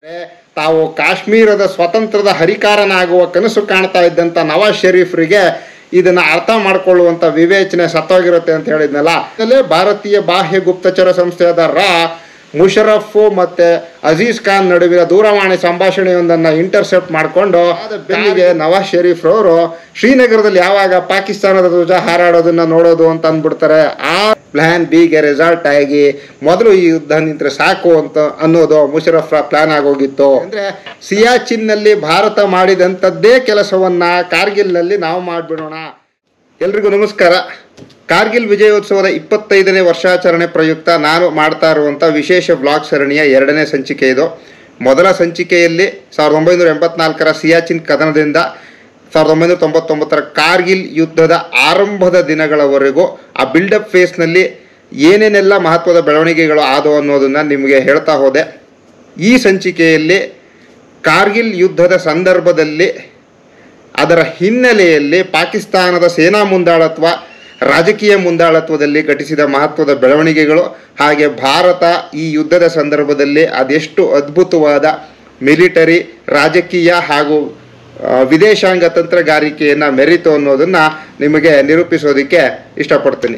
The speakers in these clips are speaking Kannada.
ತಾವು ಕಾಶ್ಮೀರದ ಸ್ವತಂತ್ರದ ಹರಿಕಾರನಾಗುವ ಕನಸು ಕಾಣ್ತಾ ಇದ್ದಂಥ ನವಾಜ್ ಶರೀಫ್ರಿಗೆ ಇದನ್ನ ಅರ್ಥ ಮಾಡ್ಕೊಳ್ಳುವಂತ ವಿವೇಚನೆ ಸತ್ತೋಗಿರುತ್ತೆ ಅಂತ ಹೇಳಿದ್ನಲ್ಲ ಅದಲ್ಲೇ ಭಾರತೀಯ ಬಾಹ್ಯ ಗುಪ್ತಚರ ಸಂಸ್ಥೆಯಾದ ರಾ ಮುಷರಫ್ ಮತ್ತೆ ಅಜೀಜ್ ಖಾನ್ ನಡುವಿನ ದೂರವಾಣಿ ಸಂಭಾಷಣೆಯೊಂದನ್ನ ಇಂಟರ್ಸೆಪ್ಟ್ ಮಾಡಿಕೊಂಡು ಬೆನ್ನಿಗೆ ನವಾಜ್ ಶರೀಫ್ ರವರು ಶ್ರೀನಗರದಲ್ಲಿ ಯಾವಾಗ ಪಾಕಿಸ್ತಾನದ ಧ್ವಜ ಹಾರಾಡೋದನ್ನ ನೋಡೋದು ಅಂತ ಅಂದ್ಬಿಡ್ತಾರೆ ಆ ಪ್ಲಾನ್ ಬಿಗೆ ರೆಸಾಲ್ಟ್ ಆಗಿ ಮೊದಲು ಈ ಯುದ್ಧ ನಿಂತ್ರೆ ಸಾಕು ಅಂತ ಅನ್ನೋದು ಮುಷರಫ್ ಪ್ಲಾನ್ ಆಗೋಗಿತ್ತು ಅಂದ್ರೆ ಸಿಯಾಚಿನ್ ನಲ್ಲಿ ಭಾರತ ಮಾಡಿದಂಥದ್ದೇ ಕೆಲಸವನ್ನ ಕಾರ್ಗಿಲ್ ನಲ್ಲಿ ನಾವು ಮಾಡ್ಬಿಡೋಣ ಎಲ್ರಿಗೂ ನಮಸ್ಕಾರ ಕಾರ್ಗಿಲ್ ವಿಜಯೋತ್ಸವದ ಇಪ್ಪತ್ತೈದನೇ ವರ್ಷಾಚರಣೆ ಪ್ರಯುಕ್ತ ನಾನು ಮಾಡ್ತಾ ಇರುವಂಥ ವಿಶೇಷ ಬ್ಲಾಗ್ ಸರಣಿಯ ಎರಡನೇ ಸಂಚಿಕೆ ಇದು ಮೊದಲ ಸಂಚಿಕೆಯಲ್ಲಿ ಸಾವಿರದ ಒಂಬೈನೂರ ಎಂಬತ್ನಾಲ್ಕರ ಸಿಯಾಚಿನ್ ಕದನದಿಂದ ಸಾವಿರದ ಒಂಬೈನೂರ ತೊಂಬತ್ತೊಂಬತ್ತರ ಕಾರ್ಗಿಲ್ ಯುದ್ಧದ ಆರಂಭದ ದಿನಗಳವರೆಗೂ ಆ ಬಿಲ್ಡಪ್ ಫೇಸ್ನಲ್ಲಿ ಏನೇನೆಲ್ಲ ಮಹತ್ವದ ಬೆಳವಣಿಗೆಗಳು ಆದವು ಅನ್ನೋದನ್ನು ನಿಮಗೆ ಹೇಳ್ತಾ ಹೋದೆ ಈ ಸಂಚಿಕೆಯಲ್ಲಿ ಕಾರ್ಗಿಲ್ ಯುದ್ಧದ ಸಂದರ್ಭದಲ್ಲಿ ಅದರ ಹಿನ್ನೆಲೆಯಲ್ಲಿ ಪಾಕಿಸ್ತಾನದ ಸೇನಾ ಮುಂದಾಳತ್ವ ರಾಜಕೀಯ ಮುಂದಾಳತ್ವದಲ್ಲಿ ಘಟಿಸಿದ ಮಹತ್ವದ ಬೆಳವಣಿಗೆಗಳು ಹಾಗೆ ಭಾರತ ಈ ಯುದ್ಧದ ಸಂದರ್ಭದಲ್ಲಿ ಅದೆಷ್ಟು ಅದ್ಭುತವಾದ ಮಿಲಿಟರಿ ರಾಜಕೀಯ ಹಾಗೂ ಆ, ವಿದೇಶಾಂಗ ತಂತ್ರಗಾರಿಕೆಯನ್ನು ಮೆರಿತು ಅನ್ನೋದನ್ನ ನಿಮಗೆ ನಿರೂಪಿಸೋದಕ್ಕೆ ಇಷ್ಟಪಡ್ತೀನಿ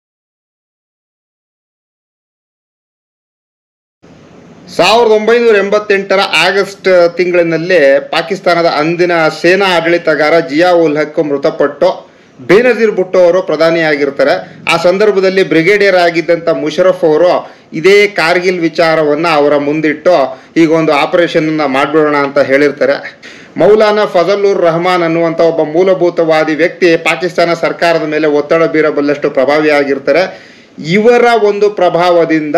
ಸಾವಿರದ ಒಂಬೈನೂರ ಎಂಬತ್ತೆಂಟರ ಆಗಸ್ಟ್ ತಿಂಗಳಿನಲ್ಲಿ ಪಾಕಿಸ್ತಾನದ ಅಂದಿನ ಸೇನಾ ಆಡಳಿತಗಾರ ಜಿಯಾ ಉಲ್ ಹಕ್ ಮೃತಪಟ್ಟು ಬೇನಜೀರ್ ಭುಟ್ಟೋ ಅವರು ಪ್ರಧಾನಿಯಾಗಿರ್ತಾರೆ ಆ ಸಂದರ್ಭದಲ್ಲಿ ಬ್ರಿಗೇಡಿಯರ್ ಆಗಿದ್ದಂಥ ಮುಷರಫ್ ಅವರು ಇದೇ ಕಾರ್ಗಿಲ್ ವಿಚಾರವನ್ನು ಅವರ ಮುಂದಿಟ್ಟು ಈಗ ಒಂದು ಆಪರೇಷನ್ ಮಾಡಿಬಿಡೋಣ ಅಂತ ಹೇಳಿರ್ತಾರೆ ಮೌಲಾನಾ ಫಜಲುರ್ ರಹಮಾನ್ ಅನ್ನುವಂಥ ಒಬ್ಬ ಮೂಲಭೂತವಾದಿ ವ್ಯಕ್ತಿ ಪಾಕಿಸ್ತಾನ ಸರ್ಕಾರದ ಮೇಲೆ ಒತ್ತಡ ಬೀರಬಲ್ಲಷ್ಟು ಪ್ರಭಾವಿಯಾಗಿರ್ತಾರೆ ಇವರ ಒಂದು ಪ್ರಭಾವದಿಂದ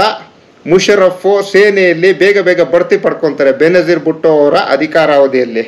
ಮುಷರಫ್ ಸೇನೆಯಲ್ಲಿ ಬೇಗ ಬೇಗ ಬಡ್ತಿ ಪಡ್ಕೊತಾರೆ ಬೆನಜೀರ್ ಭುಟ್ಟೋ ಅವರ ಅಧಿಕಾರಾವಧಿಯಲ್ಲಿ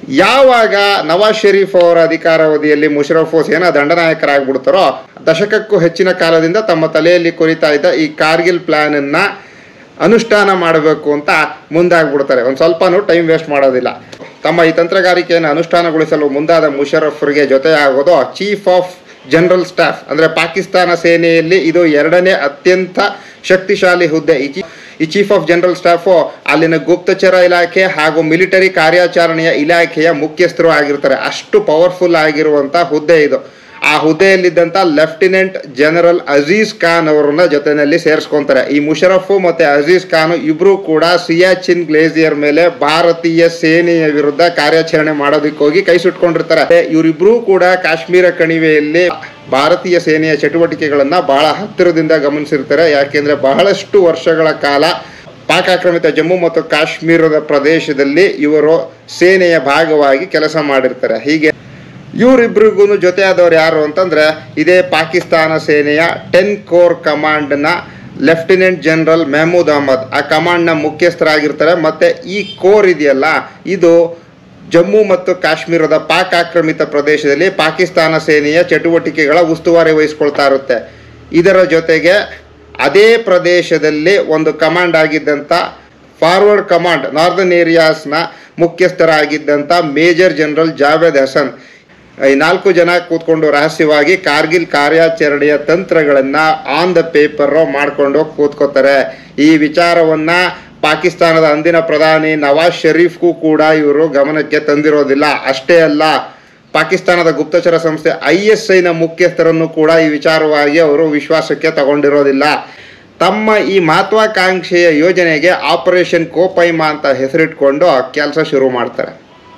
ಯಾವಾಗ ನವಾಜ್ ಶರೀಫ್ ಅವರ ಅಧಿಕಾರಾವಧಿಯಲ್ಲಿ ಮುಷರಫ್ ಸೇನಾ ದಂಡನಾಯಕರಾಗ್ಬಿಡ್ತಾರೋ ದಶಕಕ್ಕೂ ಹೆಚ್ಚಿನ ಕಾಲದಿಂದ ತಮ್ಮ ತಲೆಯಲ್ಲಿ ಕೊರಿತಾ ಇದ್ದ ಈ ಕಾರ್ಗಿಲ್ ಪ್ಲಾನ್ ಅನ್ನ ಅನುಷ್ಠಾನ ಮಾಡಬೇಕು ಅಂತ ಮುಂದಾಗ್ಬಿಡ್ತಾರೆ ಒಂದು ಸ್ವಲ್ಪನೂ ಟೈಮ್ ವೇಸ್ಟ್ ಮಾಡೋದಿಲ್ಲ ತಮ್ಮ ಈ ತಂತ್ರಗಾರಿಕೆಯನ್ನು ಅನುಷ್ಠಾನಗೊಳಿಸಲು ಮುಂದಾದ ಮುಷರಫ್ರಿಗೆ ಜೊತೆಯಾಗೋದು ಚೀಫ್ ಆಫ್ ಜನರಲ್ ಸ್ಟಾಫ್ ಅಂದ್ರೆ ಪಾಕಿಸ್ತಾನ ಸೇನೆಯಲ್ಲಿ ಇದು ಎರಡನೇ ಅತ್ಯಂತ ಶಕ್ತಿಶಾಲಿ ಹುದ್ದೆ ಈ ಚೀ- ಈ ಚೀಫ್ ಆಫ್ ಜನರಲ್ ಸ್ಟಾಫು ಅಲ್ಲಿನ ಗುಪ್ತಚರ ಇಲಾಖೆ ಹಾಗೂ ಮಿಲಿಟರಿ ಕಾರ್ಯಾಚರಣೆಯ ಇಲಾಖೆಯ ಮುಖ್ಯಸ್ಥರು ಆಗಿರ್ತಾರೆ ಅಷ್ಟು ಪವರ್ಫುಲ್ ಆಗಿರುವಂತ ಹುದ್ದೆ ಇದು ಆ ಹುದ್ದೆಯಲ್ಲಿದ್ದಂಥ ಲೆಫ್ಟಿನೆಂಟ್ ಜನರಲ್ ಅಜೀಜ್ ಖಾನ್ ಅವರನ್ನ ಜೊತೆಯಲ್ಲಿ ಸೇರಿಸ್ಕೊಂತಾರೆ ಈ ಮುಷರಫ್ ಮತ್ತೆ ಅಜೀಜ್ ಖಾನ್ ಇಬ್ರು ಕೂಡ ಸಿಯಾಚಿನ್ ಗ್ಲೇಸಿಯರ್ ಮೇಲೆ ಭಾರತೀಯ ಸೇನೆಯ ವಿರುದ್ಧ ಕಾರ್ಯಾಚರಣೆ ಮಾಡೋದಕ್ಕೆ ಹೋಗಿ ಕೈ ಸುಟ್ಕೊಂಡಿರ್ತಾರೆ ಇವರಿಬ್ರು ಕೂಡ ಕಾಶ್ಮೀರ ಕಣಿವೆಯಲ್ಲಿ ಭಾರತೀಯ ಸೇನೆಯ ಚಟುವಟಿಕೆಗಳನ್ನ ಬಹಳ ಹತ್ತಿರದಿಂದ ಗಮನಿಸಿರ್ತಾರೆ ಯಾಕೆಂದ್ರೆ ಬಹಳಷ್ಟು ವರ್ಷಗಳ ಕಾಲ ಪಾಕ್ ಆಕ್ರಮಿತ ಜಮ್ಮು ಮತ್ತು ಕಾಶ್ಮೀರದ ಪ್ರದೇಶದಲ್ಲಿ ಇವರು ಸೇನೆಯ ಭಾಗವಾಗಿ ಕೆಲಸ ಮಾಡಿರ್ತಾರೆ ಹೀಗೆ ಇವರಿಬ್ರಿಗೂ ಜೊತೆಯಾದವ್ರು ಯಾರು ಅಂತಂದ್ರೆ ಇದೇ ಪಾಕಿಸ್ತಾನ ಸೇನೆಯ ಟೆನ್ ಕೋರ್ ಕಮಾಂಡ್ನ ಲೆಫ್ಟಿನೆಂಟ್ ಜನರಲ್ ಮೆಹಮೂದ್ ಅಹಮದ್ ಆ ಕಮಾಂಡ್ನ ಮುಖ್ಯಸ್ಥರಾಗಿರ್ತಾರೆ ಮತ್ತೆ ಈ ಕೋರ್ ಇದೆಯಲ್ಲ ಇದು ಜಮ್ಮು ಮತ್ತು ಕಾಶ್ಮೀರದ ಪಾಕ್ ಆಕ್ರಮಿತ ಪ್ರದೇಶದಲ್ಲಿ ಪಾಕಿಸ್ತಾನ ಸೇನೆಯ ಚಟುವಟಿಕೆಗಳ ಉಸ್ತುವಾರಿ ವಹಿಸ್ಕೊಳ್ತಾ ಇರುತ್ತೆ ಇದರ ಜೊತೆಗೆ ಅದೇ ಪ್ರದೇಶದಲ್ಲಿ ಒಂದು ಕಮಾಂಡ್ ಆಗಿದ್ದಂಥ ಫಾರ್ವರ್ಡ್ ಕಮಾಂಡ್ ನಾರ್ದರ್ನ್ ಏರಿಯಾಸ್ನ ಮುಖ್ಯಸ್ಥರಾಗಿದ್ದಂಥ ಮೇಜರ್ ಜನರಲ್ ಜಾವೇದ್ ಹಸನ್ ಈ ನಾಲ್ಕು ಜನ ಕೂತ್ಕೊಂಡು ರಹಸ್ಯವಾಗಿ ಕಾರ್ಗಿಲ್ ಕಾರ್ಯಾಚರಣೆಯ ತಂತ್ರಗಳನ್ನ ಆನ್ ದ ಪೇಪರ್ ಮಾಡ್ಕೊಂಡು ಕೂತ್ಕೋತಾರೆ ಈ ವಿಚಾರವನ್ನ ಪಾಕಿಸ್ತಾನದ ಅಂದಿನ ಪ್ರಧಾನಿ ನವಾಜ್ ಶರೀಫ್ಗೂ ಕೂಡ ಇವರು ಗಮನಕ್ಕೆ ತಂದಿರೋದಿಲ್ಲ ಅಷ್ಟೇ ಅಲ್ಲ ಪಾಕಿಸ್ತಾನದ ಗುಪ್ತಚರ ಸಂಸ್ಥೆ ಐ ಎಸ್ ಐನ ಮುಖ್ಯಸ್ಥರನ್ನು ಕೂಡ ಈ ವಿಚಾರವಾಗಿ ಅವರು ವಿಶ್ವಾಸಕ್ಕೆ ತಗೊಂಡಿರೋದಿಲ್ಲ ತಮ್ಮ ಈ ಮಹತ್ವಾಕಾಂಕ್ಷೆಯ ಯೋಜನೆಗೆ ಆಪರೇಷನ್ ಕೋಪೈಮಾ ಅಂತ ಹೆಸರಿಟ್ಕೊಂಡು ಕೆಲಸ ಶುರು ಮಾಡ್ತಾರೆ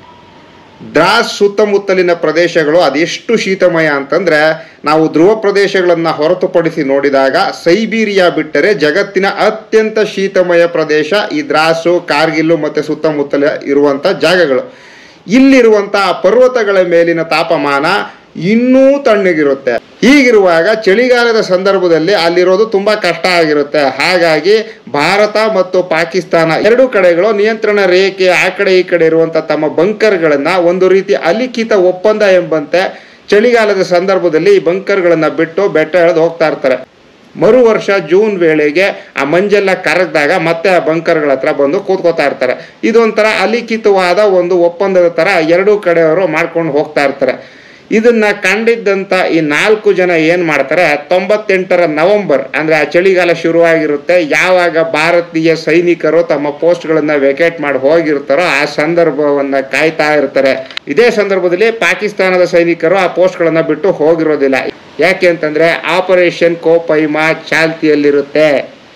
ದ್ರಾಸ್ ಸುತ್ತಮುತ್ತಲಿನ ಪ್ರದೇಶಗಳು ಅದೆಷ್ಟು ಶೀತಮಯ ಅಂತಂದ್ರೆ ನಾವು ಧ್ರುವ ಪ್ರದೇಶಗಳನ್ನು ಹೊರತುಪಡಿಸಿ ನೋಡಿದಾಗ ಸೈಬೀರಿಯಾ ಬಿಟ್ಟರೆ ಜಗತ್ತಿನ ಅತ್ಯಂತ ಶೀತಮಯ ಪ್ರದೇಶ ಈ ದ್ರಾಸು ಕಾರ್ಗಿಲ್ಲು ಮತ್ತೆ ಸುತ್ತಮುತ್ತಲ ಇರುವಂತ ಜಾಗಗಳು ಇಲ್ಲಿರುವಂತಹ ಪರ್ವತಗಳ ಮೇಲಿನ ತಾಪಮಾನ ಇನ್ನೂ ತಣ್ಣಗಿರುತ್ತೆ ಹೀಗಿರುವಾಗ ಚಳಿಗಾಲದ ಸಂದರ್ಭದಲ್ಲಿ ಅಲ್ಲಿರೋದು ತುಂಬಾ ಕಷ್ಟ ಆಗಿರುತ್ತೆ ಹಾಗಾಗಿ ಭಾರತ ಮತ್ತು ಪಾಕಿಸ್ತಾನ ಎರಡು ಕಡೆಗಳು ನಿಯಂತ್ರಣ ರೇಖೆ ಆ ಕಡೆ ಈ ಕಡೆ ಇರುವಂತ ತಮ್ಮ ಬಂಕರ್ಗಳನ್ನ ಒಂದು ರೀತಿ ಅಲಿಖಿತ ಒಪ್ಪಂದ ಎಂಬಂತೆ ಚಳಿಗಾಲದ ಸಂದರ್ಭದಲ್ಲಿ ಈ ಬಂಕರ್ಗಳನ್ನ ಬಿಟ್ಟು ಬೆಟ್ಟ ಎಳೆದು ಹೋಗ್ತಾ ಇರ್ತಾರೆ ಮರು ವರ್ಷ ಜೂನ್ ವೇಳೆಗೆ ಆ ಮಂಜೆಲ್ಲ ಕರಗ್ದಾಗ ಮತ್ತೆ ಆ ಬಂಕರ್ಗಳ ಹತ್ರ ಬಂದು ಕೂತ್ಕೋತಾ ಇರ್ತಾರೆ ಇದೊಂಥರ ಅಲಿಖಿತವಾದ ಒಂದು ಒಪ್ಪಂದದ ತರ ಎರಡೂ ಕಡೆಯವರು ಮಾಡ್ಕೊಂಡು ಹೋಗ್ತಾ ಇರ್ತಾರೆ ಇದನ್ನ ಕಂಡಿದ್ದಂತ ಈ ನಾಲ್ಕು ಜನ ಏನ್ ಮಾಡ್ತಾರೆ ತೊಂಬತ್ತೆಂಟರ ನವೆಂಬರ್ ಅಂದ್ರೆ ಆ ಚಳಿಗಾಲ ಶುರುವಾಗಿರುತ್ತೆ ಯಾವಾಗ ಭಾರತೀಯ ಸೈನಿಕರು ತಮ್ಮ ಪೋಸ್ಟ್ಗಳನ್ನ ವೆಕೇಟ್ ಮಾಡಿ ಹೋಗಿರ್ತಾರೋ ಆ ಸಂದರ್ಭವನ್ನ ಕಾಯ್ತಾ ಇರ್ತಾರೆ ಇದೇ ಸಂದರ್ಭದಲ್ಲಿ ಪಾಕಿಸ್ತಾನದ ಸೈನಿಕರು ಆ ಪೋಸ್ಟ್ಗಳನ್ನ ಬಿಟ್ಟು ಹೋಗಿರೋದಿಲ್ಲ ಯಾಕೆ ಅಂತಂದ್ರೆ ಆಪರೇಷನ್ ಕೋಪೈಮಾ ಚಾಲ್ತಿಯಲ್ಲಿರುತ್ತೆ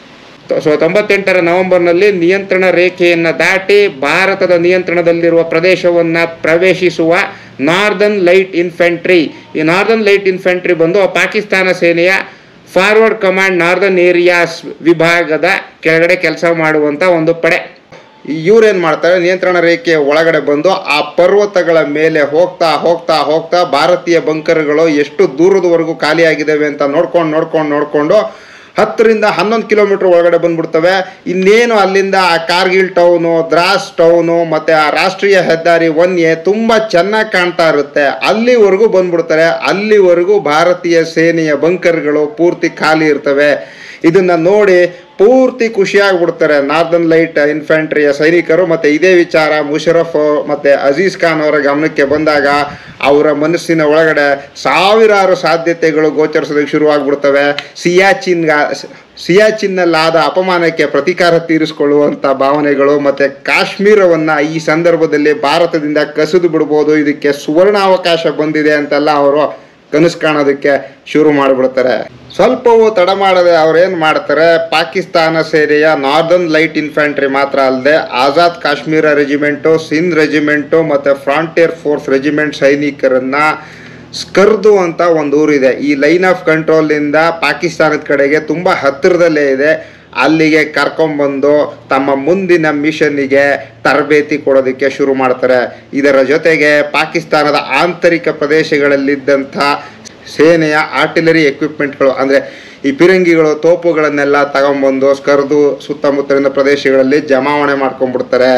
ಸೊ ತೊಂಬತ್ತೆಂಟರ ನವೆಂಬರ್ನಲ್ಲಿ ನಿಯಂತ್ರಣ ರೇಖೆಯನ್ನು ದಾಟಿ ಭಾರತದ ನಿಯಂತ್ರಣದಲ್ಲಿರುವ ಪ್ರದೇಶವನ್ನು ಪ್ರವೇಶಿಸುವ ನಾರ್ದನ್ ಲೈಟ್ ಇನ್ಫೆಂಟ್ರಿ ಈ ನಾರ್ದನ್ ಲೈಟ್ ಇನ್ಫೆಂಟ್ರಿ ಬಂದು ಪಾಕಿಸ್ತಾನ ಸೇನೆಯ ಫಾರ್ವರ್ಡ್ ಕಮಾಂಡ್ ನಾರ್ದನ್ ಏರಿಯಾಸ್ ವಿಭಾಗದ ಕೆಳಗಡೆ ಕೆಲಸ ಮಾಡುವಂತ ಒಂದು ಪಡೆ ಇವ್ರೇನ್ ಮಾಡ್ತಾರೆ ನಿಯಂತ್ರಣ ರೇಖೆಯ ಒಳಗಡೆ ಬಂದು ಆ ಪರ್ವತಗಳ ಮೇಲೆ ಹೋಗ್ತಾ ಹೋಗ್ತಾ ಹೋಗ್ತಾ ಭಾರತೀಯ ಬಂಕರ್ಗಳು ಎಷ್ಟು ದೂರದವರೆಗೂ ಖಾಲಿಯಾಗಿದ್ದಾವೆ ಅಂತ ನೋಡ್ಕೊಂಡು ನೋಡ್ಕೊಂಡು ನೋಡ್ಕೊಂಡು ಹತ್ತರಿಂದ ಹನ್ನೊಂದು ಕಿಲೋಮೀಟರ್ ಒಳಗಡೆ ಬಂದ್ಬಿಡ್ತವೆ ಇನ್ನೇನು ಅಲ್ಲಿಂದ ಆ ಕಾರ್ಗಿಲ್ ಟೌನು ದ್ರಾಸ್ ಟೌನು ಮತ್ತೆ ಆ ರಾಷ್ಟ್ರೀಯ ಹೆದ್ದಾರಿ ಒನ್ ಎ ತುಂಬ ಚೆನ್ನಾಗಿ ಕಾಣ್ತಾ ಇರುತ್ತೆ ಅಲ್ಲಿವರೆಗೂ ಬಂದ್ಬಿಡ್ತಾರೆ ಅಲ್ಲಿವರೆಗೂ ಭಾರತೀಯ ಸೇನೆಯ ಬಂಕರ್ಗಳು ಪೂರ್ತಿ ಖಾಲಿ ಇರ್ತವೆ ಇದನ್ನ ನೋಡಿ ಪೂರ್ತಿ ಖುಷಿಯಾಗ್ಬಿಡ್ತಾರೆ ನಾರ್ದನ್ ಲೈಟ್ ಇನ್ಫ್ಯಾಂಟ್ರಿಯ ಸೈನಿಕರು ಮತ್ತೆ ಇದೇ ವಿಚಾರ ಮುಷರಫ್ ಮತ್ತೆ ಅಜೀಜ್ ಖಾನ್ ಅವರ ಗಮನಕ್ಕೆ ಬಂದಾಗ ಅವರ ಮನಸ್ಸಿನ ಒಳಗಡೆ ಸಾವಿರಾರು ಸಾಧ್ಯತೆಗಳು ಗೋಚರಿಸೋದಕ್ಕೆ ಶುರುವಾಗ್ಬಿಡ್ತವೆ ಸಿಯಾಚಿನ್ಗ ಸಿಯಾಚಿನ್ನಲ್ಲಾದ ಅಪಮಾನಕ್ಕೆ ಪ್ರತೀಕಾರ ತೀರಿಸಿಕೊಳ್ಳುವಂತ ಭಾವನೆಗಳು ಮತ್ತೆ ಕಾಶ್ಮೀರವನ್ನ ಈ ಸಂದರ್ಭದಲ್ಲಿ ಭಾರತದಿಂದ ಕಸಿದು ಬಿಡ್ಬೋದು ಇದಕ್ಕೆ ಸುವರ್ಣಾವಕಾಶ ಬಂದಿದೆ ಅಂತೆಲ್ಲ ಅವರು ಕನಸು ಕಾಣೋದಕ್ಕೆ ಶುರು ಮಾಡಿಬಿಡ್ತಾರೆ ಸ್ವಲ್ಪವೂ ತಡ ಮಾಡದೆ ಅವ್ರೇನ್ ಮಾಡ್ತಾರೆ ಪಾಕಿಸ್ತಾನ ಸೇನೆಯ ನಾರ್ದರ್ನ್ ಲೈಟ್ ಇನ್ಫ್ಯಾಂಟ್ರಿ ಮಾತ್ರ ಅಲ್ಲದೆ ಆಜಾದ್ ಕಾಶ್ಮೀರ ರೆಜಿಮೆಂಟು ಸಿಂಧ್ ರೆಜಿಮೆಂಟು ಮತ್ತೆ ಫ್ರಾಂಟಿಯರ್ ಫೋರ್ಸ್ ರೆಜಿಮೆಂಟ್ ಸೈನಿಕರನ್ನ ಸ್ಕರ್ದು ಅಂತ ಒಂದು ಊರಿದೆ ಈ ಲೈನ್ ಆಫ್ ಕಂಟ್ರೋಲ್ನಿಂದ ಪಾಕಿಸ್ತಾನದ ಕಡೆಗೆ ತುಂಬ ಹತ್ತಿರದಲ್ಲೇ ಇದೆ ಅಲ್ಲಿಗೆ ಕರ್ಕೊಂಬಂದು ತಮ್ಮ ಮುಂದಿನ ಮಿಷನ್ನಿಗೆ ತರಬೇತಿ ಕೊಡೋದಕ್ಕೆ ಶುರು ಮಾಡ್ತಾರೆ ಇದರ ಜೊತೆಗೆ ಪಾಕಿಸ್ತಾನದ ಆಂತರಿಕ ಪ್ರದೇಶಗಳಲ್ಲಿದ್ದಂಥ ಸೇನೆಯ ಆರ್ಟಿಲರಿ ಎಕ್ವಿಪ್ಮೆಂಟ್ಗಳು ಅಂದರೆ ಈ ಪಿರಂಗಿಗಳು ತೋಪುಗಳನ್ನೆಲ್ಲ ತಗೊಂಬಂದು ಸ್ಕರ್ದು ಸುತ್ತಮುತ್ತಲಿನ ಪ್ರದೇಶಗಳಲ್ಲಿ ಜಮಾವಣೆ ಮಾಡ್ಕೊಂಡ್ಬಿಡ್ತಾರೆ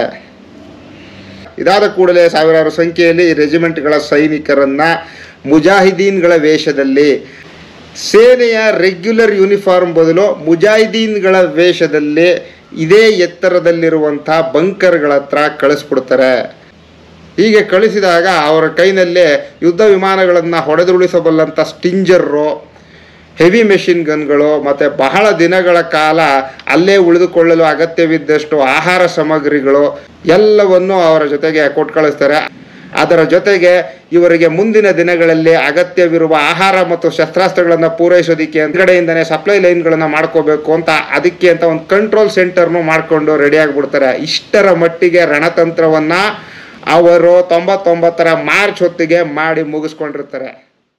ಇದಾದ ಕೂಡಲೇ ಸಾವಿರಾರು ಸಂಖ್ಯೆಯಲ್ಲಿ ಈ ರೆಜಿಮೆಂಟ್ಗಳ ಸೈನಿಕರನ್ನ ಮುಜಾಹಿದೀನ್ಗಳ ವೇಷದಲ್ಲಿ ಸೇನೆಯ ರೆಗ್ಯುಲರ್ ಯೂನಿಫಾರ್ಮ್ ಬದಲು ಮುಜಾಹಿದೀನ್ಗಳ ವೇಷದಲ್ಲಿ ಇದೇ ಎತ್ತರದಲ್ಲಿರುವಂಥ ಬಂಕರ್ಗಳ ಹತ್ರ ಕಳಿಸ್ಬಿಡ್ತಾರೆ ಹೀಗೆ ಕಳಿಸಿದಾಗ ಅವರ ಕೈನಲ್ಲಿ ಯುದ್ಧ ವಿಮಾನಗಳನ್ನು ಹೊಡೆದುರುಳಿಸಬಲ್ಲಂಥ ಸ್ಟಿಂಜರ್ರು ಹೆವಿ ಮೆಷಿನ್ ಗನ್ಗಳು ಮತ್ತು ಬಹಳ ದಿನಗಳ ಕಾಲ ಅಲ್ಲೇ ಉಳಿದುಕೊಳ್ಳಲು ಅಗತ್ಯವಿದ್ದಷ್ಟು ಆಹಾರ ಸಾಮಗ್ರಿಗಳು ಎಲ್ಲವನ್ನು ಅವರ ಜೊತೆಗೆ ಕೊಟ್ಟು ಕಳಿಸ್ತಾರೆ ಅದರ ಜೊತೆಗೆ ಇವರಿಗೆ ಮುಂದಿನ ದಿನಗಳಲ್ಲಿ ಅಗತ್ಯವಿರುವ ಆಹಾರ ಮತ್ತು ಶಸ್ತ್ರಾಸ್ತ್ರಗಳನ್ನು ಪೂರೈಸೋದಕ್ಕೆ ಕಡೆಯಿಂದನೇ ಸಪ್ಲೈ ಲೈನ್ಗಳನ್ನು ಮಾಡ್ಕೋಬೇಕು ಅಂತ ಅದಕ್ಕೆ ಅಂತ ಒಂದು ಕಂಟ್ರೋಲ್ ಸೆಂಟರ್ನು ಮಾಡಿಕೊಂಡು ರೆಡಿ ಆಗಿಬಿಡ್ತಾರೆ ಇಷ್ಟರ ಮಟ್ಟಿಗೆ ರಣತಂತ್ರವನ್ನ ಅವರು ತೊಂಬತ್ತೊಂಬತ್ತರ ಮಾರ್ಚ್ ಹೊತ್ತಿಗೆ ಮಾಡಿ ಮುಗಿಸ್ಕೊಂಡಿರ್ತಾರೆ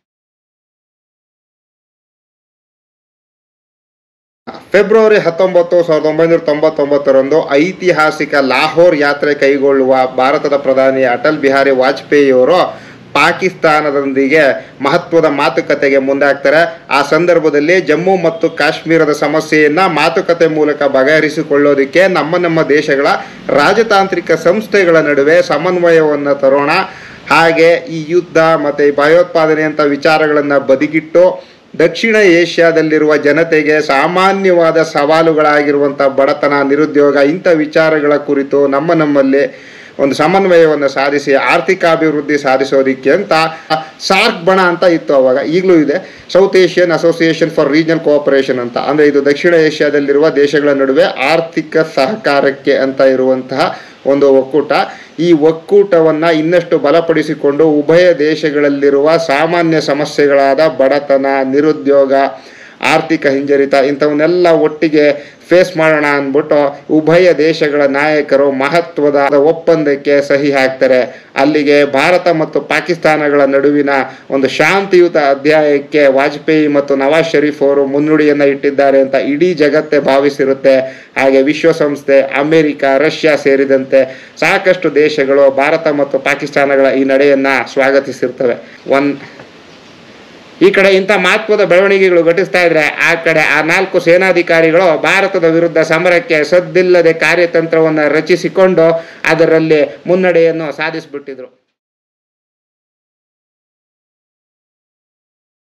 ಫೆಬ್ರವರಿ ಹತ್ತೊಂಬತ್ತು ಸಾವಿರದ ಒಂಬೈನೂರ ತೊಂಬತ್ತೊಂಬತ್ತರಂದು ಐತಿಹಾಸಿಕ ಲಾಹೋರ್ ಯಾತ್ರೆ ಕೈಗೊಳ್ಳುವ ಭಾರತದ ಪ್ರಧಾನಿ ಅಟಲ್ ಬಿಹಾರಿ ವಾಜಪೇಯಿಯವರು ಪಾಕಿಸ್ತಾನದೊಂದಿಗೆ ಮಹತ್ವದ ಮಾತುಕತೆಗೆ ಮುಂದಾಗ್ತಾರೆ ಆ ಸಂದರ್ಭದಲ್ಲಿ ಜಮ್ಮು ಮತ್ತು ಕಾಶ್ಮೀರದ ಸಮಸ್ಯೆಯನ್ನ ಮಾತುಕತೆ ಮೂಲಕ ಬಗೆಹರಿಸಿಕೊಳ್ಳೋದಕ್ಕೆ ನಮ್ಮ ನಮ್ಮ ದೇಶಗಳ ರಾಜತಾಂತ್ರಿಕ ಸಂಸ್ಥೆಗಳ ನಡುವೆ ಸಮನ್ವಯವನ್ನು ತರೋಣ ಹಾಗೆ ಈ ಯುದ್ಧ ಮತ್ತು ಈ ಭಯೋತ್ಪಾದನೆ ಅಂತ ವಿಚಾರಗಳನ್ನು ಬದಿಗಿಟ್ಟು ದಕ್ಷಿಣ ಏಷ್ಯಾದಲ್ಲಿರುವ ಜನತೆಗೆ ಸಾಮಾನ್ಯವಾದ ಸವಾಲುಗಳಾಗಿರುವಂಥ ಬಡತನ ನಿರುದ್ಯೋಗ ಇಂಥ ವಿಚಾರಗಳ ಕುರಿತು ನಮ್ಮ ನಮ್ಮಲ್ಲಿ ಒಂದು ಸಮನ್ವಯವನ್ನು ಸಾಧಿಸಿ ಆರ್ಥಿಕಾಭಿವೃದ್ಧಿ ಸಾಧಿಸೋದಿಕ್ಕೆ ಅಂತ ಸಾರ್ಕ್ ಬಣ ಅಂತ ಇತ್ತು ಅವಾಗ ಈಗಲೂ ಇದೆ South Asian Association for Regional Cooperation ಅಂತ ಅಂದರೆ ಇದು ದಕ್ಷಿಣ ಏಷ್ಯಾದಲ್ಲಿರುವ ದೇಶಗಳ ನಡುವೆ ಆರ್ಥಿಕ ಸಹಕಾರಕ್ಕೆ ಅಂತ ಇರುವಂತಹ ಒಂದು ಒಕ್ಕೂಟ ಈ ಒಕ್ಕೂಟವನ್ನು ಇನ್ನಷ್ಟು ಬಲಪಡಿಸಿಕೊಂಡು ಉಭಯ ದೇಶಗಳಲ್ಲಿರುವ ಸಾಮಾನ್ಯ ಸಮಸ್ಯೆಗಳಾದ ಬಡತನ ನಿರುದ್ಯೋಗ ಆರ್ಥಿಕ ಹಿಂಜರಿತ ಇಂಥವನ್ನೆಲ್ಲ ಒಟ್ಟಿಗೆ ಫೇಸ್ ಮಾಡೋಣ ಅಂದ್ಬಿಟ್ಟು ಉಭಯ ದೇಶಗಳ ನಾಯಕರು ಮಹತ್ವದ ಒಪ್ಪಂದಕ್ಕೆ ಸಹಿ ಹಾಕ್ತಾರೆ ಅಲ್ಲಿಗೆ ಭಾರತ ಮತ್ತು ಪಾಕಿಸ್ತಾನಗಳ ನಡುವಿನ ಒಂದು ಶಾಂತಿಯುತ ಅಧ್ಯಾಯಕ್ಕೆ ವಾಜಪೇಯಿ ಮತ್ತು ನವಾಜ್ ಶರೀಫ್ ಅವರು ಮುನ್ನುಡಿಯನ್ನು ಇಟ್ಟಿದ್ದಾರೆ ಅಂತ ಇಡೀ ಜಗತ್ತೇ ಭಾವಿಸಿರುತ್ತೆ ಹಾಗೆ ವಿಶ್ವಸಂಸ್ಥೆ ಅಮೆರಿಕ ರಷ್ಯಾ ಸೇರಿದಂತೆ ಸಾಕಷ್ಟು ದೇಶಗಳು ಭಾರತ ಮತ್ತು ಪಾಕಿಸ್ತಾನಗಳ ಈ ನಡೆಯನ್ನ ಸ್ವಾಗತಿಸಿರ್ತವೆ ಒನ್ ಈ ಕಡೆ ಇಂಥ ಮಹತ್ವದ ಬೆಳವಣಿಗೆಗಳು ಘಟಿಸ್ತಾ ಇದ್ರೆ ಆ ಕಡೆ ಆ ನಾಲ್ಕು ಸೇನಾಧಿಕಾರಿಗಳು ಭಾರತದ ವಿರುದ್ಧ ಸಮರಕ್ಕೆ ಸದ್ದಿಲ್ಲದೆ ಕಾರ್ಯತಂತ್ರವನ್ನು ರಚಿಸಿಕೊಂಡು ಅದರಲ್ಲಿ ಮುನ್ನಡೆಯನ್ನು ಸಾಧಿಸಿಬಿಟ್ಟಿದ್ರು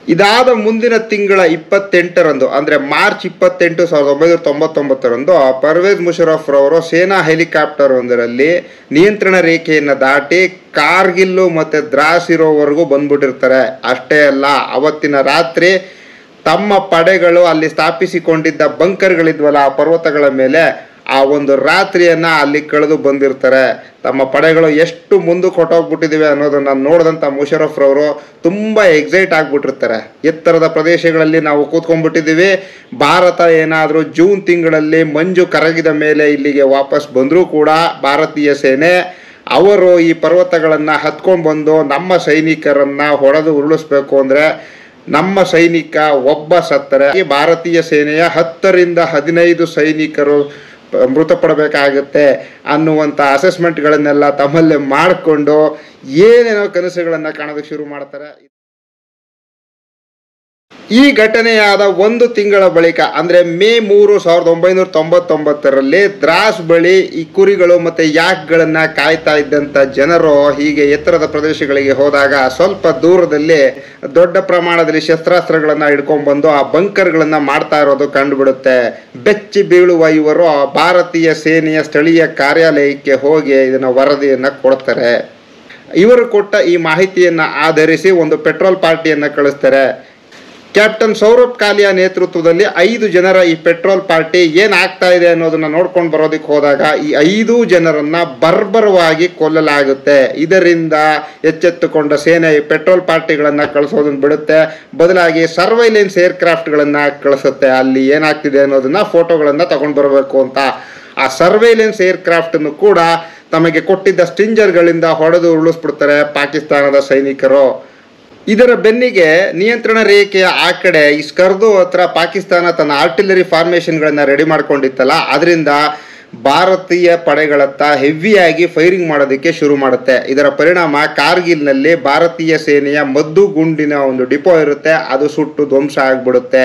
ಇದಾದ ಮುಂದಿನ ತಿಂಗಳ ಇಪ್ಪತ್ತೆಂಟರಂದು ಅಂದರೆ ಮಾರ್ಚ್ ಇಪ್ಪತ್ತೆಂಟು ಸಾವಿರದ ಒಂಬೈನೂರ ತೊಂಬತ್ತೊಂಬತ್ತರಂದು ಪರ್ವೇಜ್ ಮುಷರಫ್ ರವರು ಸೇನಾ ಹೆಲಿಕಾಪ್ಟರ್ ಒಂದರಲ್ಲಿ ನಿಯಂತ್ರಣ ರೇಖೆಯನ್ನು ದಾಟಿ ಕಾರ್ಗಿಲ್ಲು ಮತ್ತು ದ್ರಾಸ್ ಇರೋವರೆಗೂ ಬಂದ್ಬಿಟ್ಟಿರ್ತಾರೆ ಅಷ್ಟೇ ಅಲ್ಲ ಅವತ್ತಿನ ರಾತ್ರಿ ತಮ್ಮ ಪಡೆಗಳು ಅಲ್ಲಿ ಸ್ಥಾಪಿಸಿಕೊಂಡಿದ್ದ ಬಂಕರ್ಗಳಿದ್ವಲ್ಲ ಆ ಪರ್ವತಗಳ ಮೇಲೆ ಆ ಒಂದು ರಾತ್ರಿಯನ್ನ ಅಲ್ಲಿ ಕಳೆದು ಬಂದಿರ್ತಾರೆ ತಮ್ಮ ಪಡೆಗಳು ಎಷ್ಟು ಮುಂದಕ್ಕೆ ಹೊಟ್ಟೋಗ್ಬಿಟ್ಟಿದಿವೆ ಅನ್ನೋದನ್ನ ನೋಡಿದಂಥ ಮುಷರಫ್ ರವರು ತುಂಬಾ ಎಕ್ಸೈಟ್ ಆಗ್ಬಿಟ್ಟಿರ್ತಾರೆ ಎತ್ತರದ ಪ್ರದೇಶಗಳಲ್ಲಿ ನಾವು ಕೂತ್ಕೊಂಡ್ಬಿಟ್ಟಿದ್ದೀವಿ ಭಾರತ ಏನಾದರೂ ಜೂನ್ ತಿಂಗಳಲ್ಲಿ ಮಂಜು ಕರಗಿದ ಮೇಲೆ ಇಲ್ಲಿಗೆ ವಾಪಸ್ ಬಂದರೂ ಕೂಡ ಭಾರತೀಯ ಸೇನೆ ಅವರು ಈ ಪರ್ವತಗಳನ್ನು ಹತ್ಕೊಂಡು ಬಂದು ನಮ್ಮ ಸೈನಿಕರನ್ನ ಹೊಡೆದು ಉರುಳಿಸ್ಬೇಕು ಅಂದ್ರೆ ನಮ್ಮ ಸೈನಿಕ ಒಬ್ಬ ಸತ್ತರೆ ಈ ಭಾರತೀಯ ಸೇನೆಯ ಹತ್ತರಿಂದ ಹದಿನೈದು ಸೈನಿಕರು ಪ- ಮೃತಪಡಬೇಕಾಗುತ್ತೆ ಅನ್ನುವಂಥ ಅಸೆಸ್ಮೆಂಟ್ಗಳನ್ನೆಲ್ಲ ತಮ್ಮಲ್ಲೇ ಮಾಡಿಕೊಂಡು ಏನೇನೋ ಕನಸುಗಳನ್ನು ಕಾಣೋದಕ್ಕೆ ಶುರು ಮಾಡ್ತಾರೆ ಈ ಘಟನೆಯಾದ ಒಂದು ತಿಂಗಳ ಬಳಿಕ ಅಂದ್ರೆ ಮೇ ಮೂರು ಸಾವಿರದ ಒಂಬೈನೂರ ತೊಂಬತ್ತೊಂಬತ್ತರಲ್ಲಿ ದ್ರಾಸ್ ಬಳಿ ಈ ಕುರಿಗಳು ಮತ್ತೆ ಯಾಕ್ಗಳನ್ನ ಕಾಯ್ತಾ ಇದ್ದಂತ ಜನರು ಹೀಗೆ ಎತ್ತರದ ಪ್ರದೇಶಗಳಿಗೆ ಹೋದಾಗ ಸ್ವಲ್ಪ ದೂರದಲ್ಲಿ ದೊಡ್ಡ ಪ್ರಮಾಣದಲ್ಲಿ ಶಸ್ತ್ರಾಸ್ತ್ರಗಳನ್ನ ಹಿಡ್ಕೊಂಡ್ ಬಂದು ಆ ಬಂಕರ್ಗಳನ್ನ ಮಾಡ್ತಾ ಇರೋದು ಕಂಡುಬಿಡುತ್ತೆ ಬೆಚ್ಚಿ ಬೀಳುವ ಇವರು ಭಾರತೀಯ ಸೇನೆಯ ಸ್ಥಳೀಯ ಕಾರ್ಯಾಲಯಕ್ಕೆ ಹೋಗಿ ಇದನ್ನ ವರದಿಯನ್ನ ಕೊಡ್ತಾರೆ ಇವರು ಕೊಟ್ಟ ಈ ಮಾಹಿತಿಯನ್ನ ಆಧರಿಸಿ ಒಂದು ಪೆಟ್ರೋಲ್ ಪಾರ್ಟಿಯನ್ನ ಕಳಿಸ್ತಾರೆ ಕ್ಯಾಪ್ಟನ್ ಸೌರಭ್ ಕಾಲಿಯ ನೇತೃತ್ವದಲ್ಲಿ ಐದು ಜನರ ಈ ಪೆಟ್ರೋಲ್ ಪಾರ್ಟಿ ಏನ್ ಆಗ್ತಾ ಇದೆ ಅನ್ನೋದನ್ನ ನೋಡ್ಕೊಂಡು ಬರೋದಕ್ಕೆ ಹೋದಾಗ ಈ ಐದು ಜನರನ್ನ ಬರ್ಬರವಾಗಿ ಕೊಲ್ಲಲಾಗುತ್ತೆ ಇದರಿಂದ ಎಚ್ಚೆತ್ತುಕೊಂಡ ಸೇನೆ ಈ ಪೆಟ್ರೋಲ್ ಪಾರ್ಟಿಗಳನ್ನ ಕಳಿಸೋದನ್ನ ಬಿಡುತ್ತೆ ಬದಲಾಗಿ ಸರ್ವೈಲೆನ್ಸ್ ಏರ್ಕ್ರಾಫ್ಟ್ಗಳನ್ನ ಕಳಿಸುತ್ತೆ ಅಲ್ಲಿ ಏನಾಗ್ತಿದೆ ಅನ್ನೋದನ್ನ ಫೋಟೋಗಳನ್ನ ತಗೊಂಡು ಬರಬೇಕು ಅಂತ ಆ ಸರ್ವೈಲೆನ್ಸ್ ಏರ್ಕ್ರಾಫ್ಟ್ ಅನ್ನು ಕೂಡ ತಮಗೆ ಕೊಟ್ಟಿದ್ದ ಸ್ಟಿಂಜರ್ಗಳಿಂದ ಹೊಡೆದು ಉರುಳಿಸ್ಬಿಡ್ತಾರೆ ಪಾಕಿಸ್ತಾನದ ಸೈನಿಕರು ಇದರ ಬೆನ್ನಿಗೆ ನಿಯಂತ್ರಣ ರೇಖೆಯ ಆ ಕಡೆ ಈ ಸ್ಕರ್ದು ಹತ್ರ ಪಾಕಿಸ್ತಾನ ತನ್ನ ಆರ್ಟಿಲರಿ ಫಾರ್ಮೇಷನ್ಗಳನ್ನ ರೆಡಿ ಮಾಡ್ಕೊಂಡಿತ್ತಲ್ಲ ಅದರಿಂದ ಭಾರತೀಯ ಪಡೆಗಳತ್ತ ಹೆವಿಯಾಗಿ ಫೈರಿಂಗ್ ಮಾಡೋದಕ್ಕೆ ಶುರು ಮಾಡುತ್ತೆ ಇದರ ಪರಿಣಾಮ ಕಾರ್ಗಿಲ್ನಲ್ಲಿ ಭಾರತೀಯ ಸೇನೆಯ ಮದ್ದು ಗುಂಡಿನ ಒಂದು ಡಿಪೋ ಇರುತ್ತೆ ಅದು ಸುಟ್ಟು ಧ್ವಂಸ ಆಗ್ಬಿಡುತ್ತೆ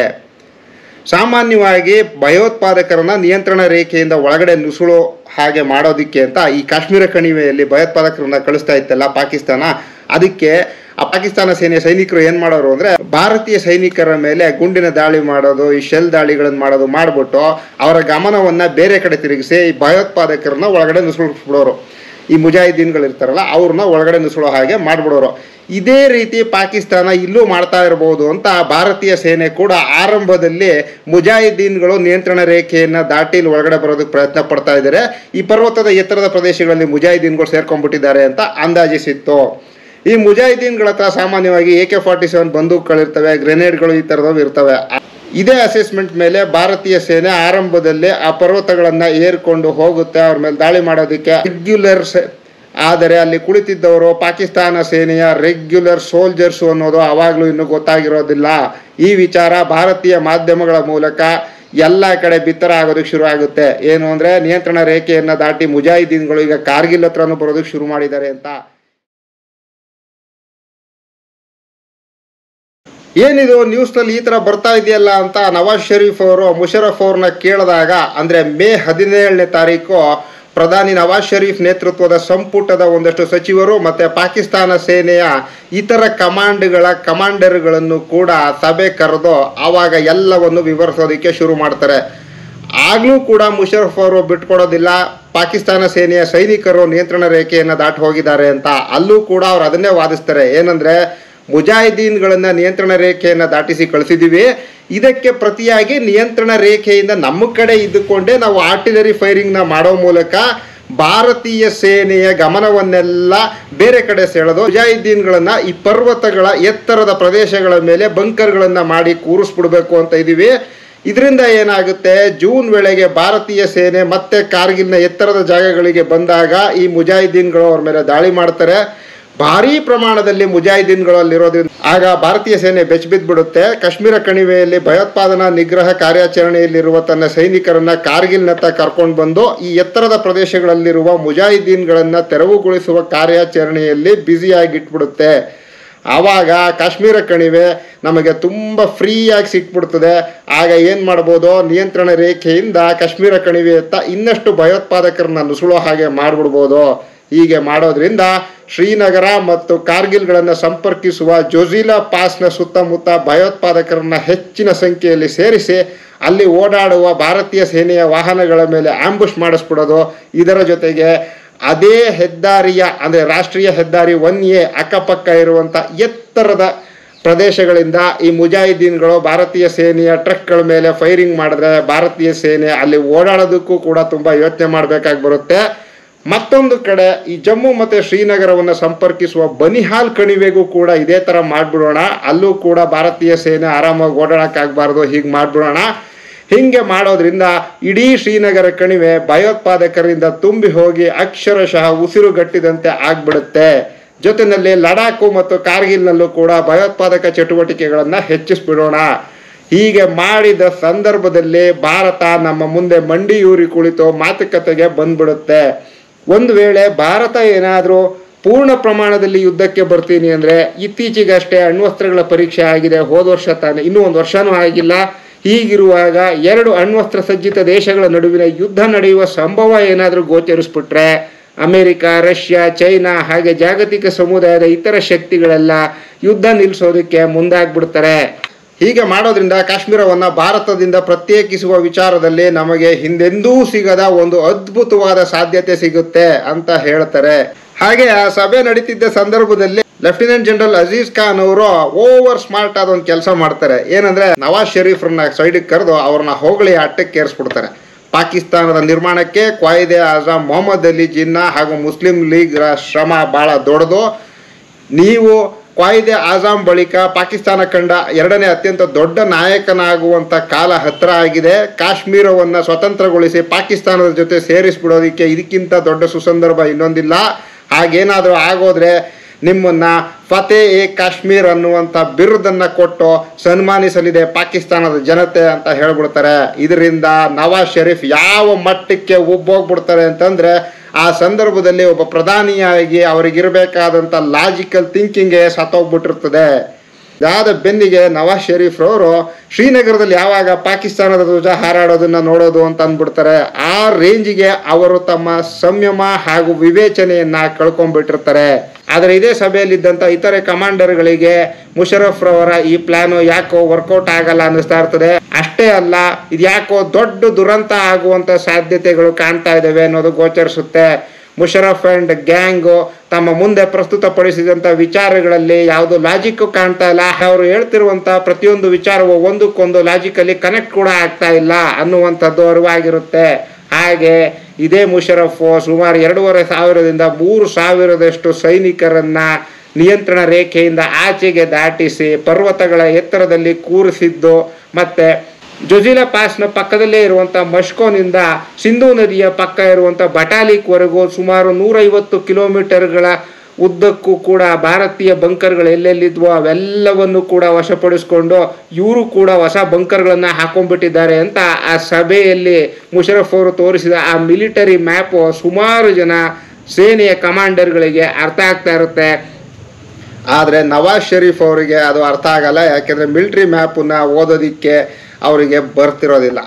ಸಾಮಾನ್ಯವಾಗಿ ಭಯೋತ್ಪಾದಕರನ್ನ ನಿಯಂತ್ರಣ ರೇಖೆಯಿಂದ ಒಳಗಡೆ ನುಸುಳೋ ಹಾಗೆ ಮಾಡೋದಕ್ಕೆ ಅಂತ ಈ ಕಾಶ್ಮೀರ ಕಣಿವೆಯಲ್ಲಿ ಭಯೋತ್ಪಾದಕರನ್ನ ಕಳಿಸ್ತಾ ಇತ್ತಲ್ಲ ಪಾಕಿಸ್ತಾನ ಅದಕ್ಕೆ ಆ ಪಾಕಿಸ್ತಾನ ಸೇನೆಯ ಸೈನಿಕರು ಏನ್ ಮಾಡೋರು ಅಂದ್ರೆ ಭಾರತೀಯ ಸೈನಿಕರ ಮೇಲೆ ಗುಂಡಿನ ದಾಳಿ ಮಾಡೋದು ಈ ಶೆಲ್ ದಾಳಿಗಳನ್ನು ಮಾಡೋದು ಮಾಡ್ಬಿಟ್ಟು ಅವರ ಗಮನವನ್ನ ಬೇರೆ ಕಡೆ ತಿರುಗಿಸಿ ಈ ಭಯೋತ್ಪಾದಕರನ್ನ ಒಳಗಡೆ ನುಸುಳಿಸ್ಬಿಡೋರು ಈ ಮುಜಾಹಿದೀನ್ಗಳು ಇರ್ತಾರಲ್ಲ ಅವ್ರನ್ನ ಒಳಗಡೆ ನುಸುಳೋ ಹಾಗೆ ಮಾಡ್ಬಿಡೋರು ಇದೇ ರೀತಿ ಪಾಕಿಸ್ತಾನ ಇಲ್ಲೂ ಮಾಡ್ತಾ ಇರಬಹುದು ಅಂತ ಭಾರತೀಯ ಸೇನೆ ಕೂಡ ಆರಂಭದಲ್ಲಿ ಮುಜಾಹಿದೀನ್ಗಳು ನಿಯಂತ್ರಣ ರೇಖೆಯನ್ನ ದಾಟಿ ಇಲ್ಲಿ ಒಳಗಡೆ ಬರೋದಕ್ಕೆ ಪ್ರಯತ್ನ ಪಡ್ತಾ ಇದ್ದಾರೆ ಈ ಪರ್ವತದ ಎತ್ತರದ ಪ್ರದೇಶಗಳಲ್ಲಿ ಮುಜಾಹಿದೀನ್ಗಳು ಸೇರ್ಕೊಂಡ್ಬಿಟ್ಟಿದ್ದಾರೆ ಅಂತ ಅಂದಾಜಿಸಿತ್ತು ಈ ಮುಜಾಹಿದೀನ್ಗಳ ಹತ್ರ ಸಾಮಾನ್ಯವಾಗಿ ಎ ಕೆ ಫಾರ್ಟಿ ಸೆವೆನ್ ಬಂದೂಕುಗಳಿರ್ತವೆ ಗ್ರೆನೇಡ್ಗಳು ಈ ಥರದವು ಇರ್ತವೆ ಇದೇ ಅಸೆಸ್ಮೆಂಟ್ ಮೇಲೆ ಭಾರತೀಯ ಸೇನೆ ಆರಂಭದಲ್ಲಿ ಆ ಪರ್ವತಗಳನ್ನ ಏರ್ಕೊಂಡು ಹೋಗುತ್ತೆ ಅವ್ರ ಮೇಲೆ ದಾಳಿ ಮಾಡೋದಕ್ಕೆ ರೆಗ್ಯುಲರ್ ಆದರೆ ಅಲ್ಲಿ ಕುಳಿತಿದ್ದವರು ಪಾಕಿಸ್ತಾನ ಸೇನೆಯ ರೆಗ್ಯುಲರ್ ಸೋಲ್ಜರ್ಸ್ ಅನ್ನೋದು ಅವಾಗಲೂ ಇನ್ನೂ ಗೊತ್ತಾಗಿರೋದಿಲ್ಲ ಈ ವಿಚಾರ ಭಾರತೀಯ ಮಾಧ್ಯಮಗಳ ಮೂಲಕ ಎಲ್ಲ ಕಡೆ ಬಿತ್ತರ ಆಗೋದಕ್ಕೆ ಶುರು ಆಗುತ್ತೆ ಏನು ಅಂದ್ರೆ ನಿಯಂತ್ರಣ ರೇಖೆಯನ್ನ ದಾಟಿ ಮುಜಾಹಿದೀನ್ಗಳು ಈಗ ಕಾರ್ಗಿಲ್ ಹತ್ರನೂ ಬರೋದಕ್ಕೆ ಶುರು ಮಾಡಿದ್ದಾರೆ ಅಂತ ಏನಿದು ನ್ಯೂಸ್ನಲ್ಲಿ ಈ ಥರ ಬರ್ತಾ ಇದೆಯಲ್ಲ ಅಂತ ನವಾಜ್ ಶರೀಫ್ ಅವರು ಮುಷರಫ್ ಅವ್ರನ್ನ ಕೇಳಿದಾಗ ಅಂದರೆ ಮೇ ಹದಿನೇಳನೇ ತಾರೀಕು ಪ್ರಧಾನಿ ನವಾಜ್ ಶರೀಫ್ ನೇತೃತ್ವದ ಸಂಪುಟದ ಒಂದಷ್ಟು ಸಚಿವರು ಮತ್ತು ಪಾಕಿಸ್ತಾನ ಸೇನೆಯ ಇತರ ಕಮಾಂಡ್ಗಳ ಕಮಾಂಡರ್ಗಳನ್ನು ಕೂಡ ಸಭೆ ಕರೆದು ಆವಾಗ ಎಲ್ಲವನ್ನು ವಿವರಿಸೋದಕ್ಕೆ ಶುರು ಮಾಡ್ತಾರೆ ಆಗ್ಲೂ ಕೂಡ ಮುಷರಫ್ ಅವರು ಬಿಟ್ಕೊಡೋದಿಲ್ಲ ಪಾಕಿಸ್ತಾನ ಸೇನೆಯ ಸೈನಿಕರು ನಿಯಂತ್ರಣ ರೇಖೆಯನ್ನು ದಾಟಿ ಹೋಗಿದ್ದಾರೆ ಅಂತ ಅಲ್ಲೂ ಕೂಡ ಅವ್ರು ಅದನ್ನೇ ವಾದಿಸ್ತಾರೆ ಏನಂದ್ರೆ ಮುಜಾಹಿದೀನ್ಗಳನ್ನ ನಿಯಂತ್ರಣ ರೇಖೆಯನ್ನ ದಾಟಿಸಿ ಕಳಿಸಿದೀವಿ ಇದಕ್ಕೆ ಪ್ರತಿಯಾಗಿ ನಿಯಂತ್ರಣ ರೇಖೆಯಿಂದ ನಮ್ಮ ಕಡೆ ಇದ್ದುಕೊಂಡೇ ನಾವು ಆರ್ಟಿಲರಿ ಫೈರಿಂಗ್ನ ಮಾಡೋ ಮೂಲಕ ಭಾರತೀಯ ಸೇನೆಯ ಗಮನವನ್ನೆಲ್ಲ ಬೇರೆ ಕಡೆ ಸೆಳೆದು ಮುಜಾಹಿದೀನ್ಗಳನ್ನ ಈ ಪರ್ವತಗಳ ಎತ್ತರದ ಪ್ರದೇಶಗಳ ಮೇಲೆ ಬಂಕರ್ಗಳನ್ನ ಮಾಡಿ ಕೂರಿಸ್ಬಿಡ್ಬೇಕು ಅಂತ ಇದೀವಿ ಇದರಿಂದ ಏನಾಗುತ್ತೆ ಜೂನ್ ವೇಳೆಗೆ ಭಾರತೀಯ ಸೇನೆ ಮತ್ತೆ ಕಾರ್ಗಿಲ್ನ ಎತ್ತರದ ಜಾಗಗಳಿಗೆ ಬಂದಾಗ ಈ ಮುಜಾಹಿದೀನ್ಗಳು ಅವ್ರ ಮೇಲೆ ದಾಳಿ ಮಾಡ್ತಾರೆ ಭಾರೀ ಪ್ರಮಾಣದಲ್ಲಿ ಮುಜಾಹಿದೀನ್ಗಳು ಅಲ್ಲಿರೋದ್ರಿಂದ ಆಗ ಭಾರತೀಯ ಸೇನೆ ಬೆಚ್ಚಿಬಿದ್ದು ಬಿಡುತ್ತೆ ಕಾಶ್ಮೀರ ಕಣಿವೆಯಲ್ಲಿ ಭಯೋತ್ಪಾದನಾ ನಿಗ್ರಹ ಕಾರ್ಯಾಚರಣೆಯಲ್ಲಿರುವ ತನ್ನ ಸೈನಿಕರನ್ನ ಕಾರ್ಗಿಲ್ನತ್ತ ಕರ್ಕೊಂಡು ಬಂದು ಈ ಎತ್ತರದ ಪ್ರದೇಶಗಳಲ್ಲಿರುವ ಮುಜಾಹಿದೀನ್ಗಳನ್ನ ತೆರವುಗೊಳಿಸುವ ಕಾರ್ಯಾಚರಣೆಯಲ್ಲಿ ಬ್ಯುಸಿಯಾಗಿಟ್ಬಿಡುತ್ತೆ ಆವಾಗ ಕಾಶ್ಮೀರ ಕಣಿವೆ ನಮಗೆ ತುಂಬ ಫ್ರೀಯಾಗಿ ಸಿಕ್ಬಿಡ್ತದೆ ಆಗ ಏನು ಮಾಡ್ಬೋದು ನಿಯಂತ್ರಣ ರೇಖೆಯಿಂದ ಕಾಶ್ಮೀರ ಕಣಿವೆಯತ್ತ ಇನ್ನಷ್ಟು ಭಯೋತ್ಪಾದಕರನ್ನ ನುಸುಳೋ ಹಾಗೆ ಮಾಡಿಬಿಡ್ಬೋದು ಹೀಗೆ ಮಾಡೋದ್ರಿಂದ ಶ್ರೀನಗರ ಮತ್ತು ಕಾರ್ಗಿಲ್ಗಳನ್ನು ಸಂಪರ್ಕಿಸುವ ಜೊಜಿಲಾ ಪಾಸ್ನ ಸುತ್ತಮುತ್ತ ಭಯೋತ್ಪಾದಕರನ್ನ ಹೆಚ್ಚಿನ ಸಂಖ್ಯೆಯಲ್ಲಿ ಸೇರಿಸಿ ಅಲ್ಲಿ ಓಡಾಡುವ ಭಾರತೀಯ ಸೇನೆಯ ವಾಹನಗಳ ಮೇಲೆ ಆಂಬುಷ್ ಮಾಡಿಸ್ಬಿಡೋದು ಇದರ ಜೊತೆಗೆ ಅದೇ ಹೆದ್ದಾರಿಯ ಅಂದರೆ ರಾಷ್ಟ್ರೀಯ ಹೆದ್ದಾರಿ ಒನ್ ಎ ಅಕ್ಕಪಕ್ಕ ಇರುವಂಥ ಎತ್ತರದ ಪ್ರದೇಶಗಳಿಂದ ಈ ಮುಜಾಹಿದೀನ್ಗಳು ಭಾರತೀಯ ಸೇನೆಯ ಟ್ರಕ್ಗಳ ಮೇಲೆ ಫೈರಿಂಗ್ ಮಾಡಿದ್ರೆ ಭಾರತೀಯ ಸೇನೆ ಅಲ್ಲಿ ಓಡಾಡೋದಕ್ಕೂ ಕೂಡ ತುಂಬ ಯೋಚನೆ ಮಾಡಬೇಕಾಗಿ ಬರುತ್ತೆ ಮತ್ತೊಂದು ಕಡೆ ಈ ಜಮ್ಮು ಮತ್ತು ಶ್ರೀನಗರವನ್ನು ಸಂಪರ್ಕಿಸುವ ಬನಿಹಾಲ್ ಕಣಿವೆಗೂ ಕೂಡ ಇದೇ ಥರ ಮಾಡಿಬಿಡೋಣ ಅಲ್ಲೂ ಕೂಡ ಭಾರತೀಯ ಸೇನೆ ಆರಾಮಾಗಿ ಓಡಾಡೋಕ್ಕಾಗಬಾರ್ದು ಹೀಗೆ ಮಾಡಿಬಿಡೋಣ ಹಿಂಗೆ ಮಾಡೋದ್ರಿಂದ ಇಡೀ ಶ್ರೀನಗರ ಕಣಿವೆ ಭಯೋತ್ಪಾದಕರಿಂದ ತುಂಬಿ ಹೋಗಿ ಅಕ್ಷರಶಃ ಉಸಿರುಗಟ್ಟಿದಂತೆ ಆಗ್ಬಿಡುತ್ತೆ ಜೊತೆಯಲ್ಲಿ ಲಡಾಖು ಮತ್ತು ಕಾರ್ಗಿಲ್ನಲ್ಲೂ ಕೂಡ ಭಯೋತ್ಪಾದಕ ಚಟುವಟಿಕೆಗಳನ್ನು ಹೆಚ್ಚಿಸ್ಬಿಡೋಣ ಹೀಗೆ ಮಾಡಿದ ಸಂದರ್ಭದಲ್ಲಿ ಭಾರತ ನಮ್ಮ ಮುಂದೆ ಮಂಡಿಯೂರಿ ಕುಳಿತು ಮಾತುಕತೆಗೆ ಬಂದ್ಬಿಡುತ್ತೆ ಒಂದು ವೇಳೆ ಭಾರತ ಏನಾದರೂ ಪೂರ್ಣ ಪ್ರಮಾಣದಲ್ಲಿ ಯುದ್ಧಕ್ಕೆ ಬರ್ತೀನಿ ಅಂದರೆ ಇತ್ತೀಚೆಗಷ್ಟೇ ಅಣ್ವಸ್ತ್ರಗಳ ಪರೀಕ್ಷೆ ಆಗಿದೆ ಹೋದ ವರ್ಷ ತಾನೆ ಇನ್ನೂ ಒಂದು ವರ್ಷನೂ ಆಗಿಲ್ಲ ಹೀಗಿರುವಾಗ ಎರಡು ಅಣ್ವಸ್ತ್ರ ಸಜ್ಜಿತ ದೇಶಗಳ ನಡುವಿನ ಯುದ್ಧ ನಡೆಯುವ ಸಂಭವ ಏನಾದರೂ ಗೋಚರಿಸ್ಬಿಟ್ರೆ ಅಮೆರಿಕ ರಷ್ಯಾ ಚೈನಾ ಹಾಗೆ ಜಾಗತಿಕ ಸಮುದಾಯದ ಇತರ ಶಕ್ತಿಗಳೆಲ್ಲ ಯುದ್ಧ ನಿಲ್ಲಿಸೋದಕ್ಕೆ ಮುಂದಾಗ್ಬಿಡ್ತಾರೆ ಹೀಗೆ ಮಾಡೋದ್ರಿಂದ ಕಾಶ್ಮೀರವನ್ನು ಭಾರತದಿಂದ ಪ್ರತ್ಯೇಕಿಸುವ ವಿಚಾರದಲ್ಲಿ ನಮಗೆ ಹಿಂದೆಂದೂ ಸಿಗದ ಒಂದು ಅದ್ಭುತವಾದ ಸಾಧ್ಯತೆ ಸಿಗುತ್ತೆ ಅಂತ ಹೇಳ್ತಾರೆ ಹಾಗೆ ಆ ಸಭೆ ನಡೀತಿದ್ದ ಸಂದರ್ಭದಲ್ಲಿ ಲೆಫ್ಟಿನೆಂಟ್ ಜನರಲ್ ಅಜೀಜ್ ಖಾನ್ ಅವರು ಓವರ್ ಸ್ಮಾರ್ಟ್ ಆದ ಒಂದು ಕೆಲಸ ಮಾಡ್ತಾರೆ ಏನಂದ್ರೆ ನವಾಜ್ ಶರೀಫ್ರನ್ನ ಸೈಡಿಗೆ ಕರೆದು ಅವ್ರನ್ನ ಹೊಗಳಿ ಅಟ್ಟಕ್ಕೆ ಏರಿಸ್ಬಿಡ್ತಾರೆ ಪಾಕಿಸ್ತಾನದ ನಿರ್ಮಾಣಕ್ಕೆ ಕ್ವಾಯಿದೆ ಆಜಮ್ ಮೊಹಮ್ಮದ್ ಅಲಿ ಜಿನ್ನಾ ಹಾಗೂ ಮುಸ್ಲಿಂ ಲೀಗ್ ಶ್ರಮ ಬಹಳ ದೊಡ್ಡದು ನೀವು ಕ್ವಾಯಿದೆ ಆಜಾಮ್ ಬಳಿಕ ಪಾಕಿಸ್ತಾನ ಕಂಡ ಎರಡನೇ ಅತ್ಯಂತ ದೊಡ್ಡ ನಾಯಕನಾಗುವಂತ ಕಾಲ ಹತ್ರ ಆಗಿದೆ ಕಾಶ್ಮೀರವನ್ನು ಸ್ವತಂತ್ರಗೊಳಿಸಿ ಪಾಕಿಸ್ತಾನದ ಜೊತೆ ಸೇರಿಸ್ಬಿಡೋದಕ್ಕೆ ಇದಕ್ಕಿಂತ ದೊಡ್ಡ ಸುಸಂದರ್ಭ ಇನ್ನೊಂದಿಲ್ಲ ಹಾಗೇನಾದರೂ ಆಗೋದ್ರೆ ನಿಮ್ಮನ್ನ ಫತೇ ಎ ಕಾಶ್ಮೀರ್ ಅನ್ನುವಂಥ ಬಿರುದನ್ನ ಕೊಟ್ಟು ಸನ್ಮಾನಿಸಲಿದೆ ಪಾಕಿಸ್ತಾನದ ಜನತೆ ಅಂತ ಹೇಳ್ಬಿಡ್ತಾರೆ ಇದರಿಂದ ನವಾಜ್ ಶರೀಫ್ ಯಾವ ಮಟ್ಟಕ್ಕೆ ಉಬ್ಬೋಗ್ಬಿಡ್ತಾರೆ ಅಂತಂದ್ರೆ ಆ ಸಂದರ್ಭದಲ್ಲಿ ಒಬ್ಬ ಪ್ರಧಾನಿಯಾಗಿ ಅವರಿಗಿರಬೇಕಾದಂಥ ಲಾಜಿಕಲ್ ಥಿಂಕಿಂಗ್ಗೆ ಸತ್ತೋಗ್ಬಿಟ್ಟಿರ್ತದೆ ಯಾದ ಬೆನ್ನಿಗೆ ನವಾಜ್ ಶರೀಫ್ ರವರು ಶ್ರೀನಗರದಲ್ಲಿ ಯಾವಾಗ ಪಾಕಿಸ್ತಾನದ ಧ್ವಜ ಹಾರಾಡೋದನ್ನ ನೋಡೋದು ಅಂತ ಅಂದ್ಬಿಡ್ತಾರೆ ಆ ರೇಂಜಿಗೆ ಅವರು ತಮ್ಮ ಸಂಯಮ ಹಾಗೂ ವಿವೇಚನೆಯನ್ನ ಕಳ್ಕೊಂಡ್ಬಿಟ್ಟಿರ್ತಾರೆ ಆದರೆ ಇದೇ ಸಭೆಯಲ್ಲಿದ್ದಂಥ ಇತರೆ ಕಮಾಂಡರ್ಗಳಿಗೆ ಮುಷರಫ್ ರವರ ಈ ಪ್ಲಾನು ಯಾಕೋ ವರ್ಕೌಟ್ ಆಗಲ್ಲ ಅನ್ನಿಸ್ತಾ ಇರ್ತದೆ ಅಷ್ಟೇ ಅಲ್ಲ ಇದ್ಯಾಕೋ ದೊಡ್ಡ ದುರಂತ ಆಗುವಂತ ಸಾಧ್ಯತೆಗಳು ಕಾಣ್ತಾ ಇದ್ದಾವೆ ಅನ್ನೋದು ಗೋಚರಿಸುತ್ತೆ ಮುಷರಫ್ ಅಂಡ್ ಗ್ಯಾಂಗು ತಮ್ಮ ಮುಂದೆ ಪ್ರಸ್ತುತಪಡಿಸಿದಂಥ ವಿಚಾರಗಳಲ್ಲಿ ಯಾವುದು ಲಾಜಿಕ್ ಕಾಣ್ತಾ ಇಲ್ಲ ಅವರು ಹೇಳ್ತಿರುವಂಥ ಪ್ರತಿಯೊಂದು ವಿಚಾರವು ಒಂದಕ್ಕೊಂದು ಲಾಜಿಕಲಿ ಕನೆಕ್ಟ್ ಕೂಡ ಆಗ್ತಾ ಇಲ್ಲ ಅನ್ನುವಂಥದ್ದು ಅರಿವಾಗಿರುತ್ತೆ ಹಾಗೆ ಇದೇ ಮುಷರಫ್ ಸುಮಾರು ಎರಡೂವರೆ ಸಾವಿರದಿಂದ ಮೂರು ಸಾವಿರದಷ್ಟು ಸೈನಿಕರನ್ನ ನಿಯಂತ್ರಣ ರೇಖೆಯಿಂದ ಆಚೆಗೆ ದಾಟಿಸಿ ಪರ್ವತಗಳ ಎತ್ತರದಲ್ಲಿ ಕೂರಿಸಿದ್ದು ಮತ್ತೆ ಜೊಜಿಲಾ ಪಾಸ್ನ ಪಕ್ಕದಲ್ಲೇ ಇರುವಂಥ ಮಷ್ಕೋನಿಂದ ಸಿಂಧೂ ನದಿಯ ಪಕ್ಕ ಇರುವಂಥ ಬಟಾಲಿಕ್ವರೆಗೂ ಸುಮಾರು ನೂರೈವತ್ತು ಕಿಲೋಮೀಟರ್ಗಳ ಉದ್ದಕ್ಕೂ ಕೂಡ ಭಾರತೀಯ ಬಂಕರ್ಗಳು ಎಲ್ಲೆಲ್ಲಿದ್ವೋ ಅವೆಲ್ಲವನ್ನು ಕೂಡ ವಶಪಡಿಸ್ಕೊಂಡು ಇವರು ಕೂಡ ಹೊಸ ಬಂಕರ್ಗಳನ್ನು ಹಾಕೊಂಡ್ಬಿಟ್ಟಿದ್ದಾರೆ ಅಂತ ಆ ಸಭೆಯಲ್ಲಿ ಮುಷರಫ್ ಅವರು ತೋರಿಸಿದ ಆ ಮಿಲಿಟರಿ ಮ್ಯಾಪು ಸುಮಾರು ಜನ ಸೇನೆಯ ಕಮಾಂಡರ್ಗಳಿಗೆ ಅರ್ಥ ಆಗ್ತಾ ಇರುತ್ತೆ ಆದರೆ ನವಾಜ್ ಶರೀಫ್ ಅವರಿಗೆ ಅದು ಅರ್ಥ ಆಗಲ್ಲ ಯಾಕೆಂದರೆ ಮಿಲಿಟ್ರಿ ಮ್ಯಾಪನ್ನ ಓದೋದಿಕ್ಕೆ ಅವರಿಗೆ ಬರ್ತಿರೋದಿಲ್ಲ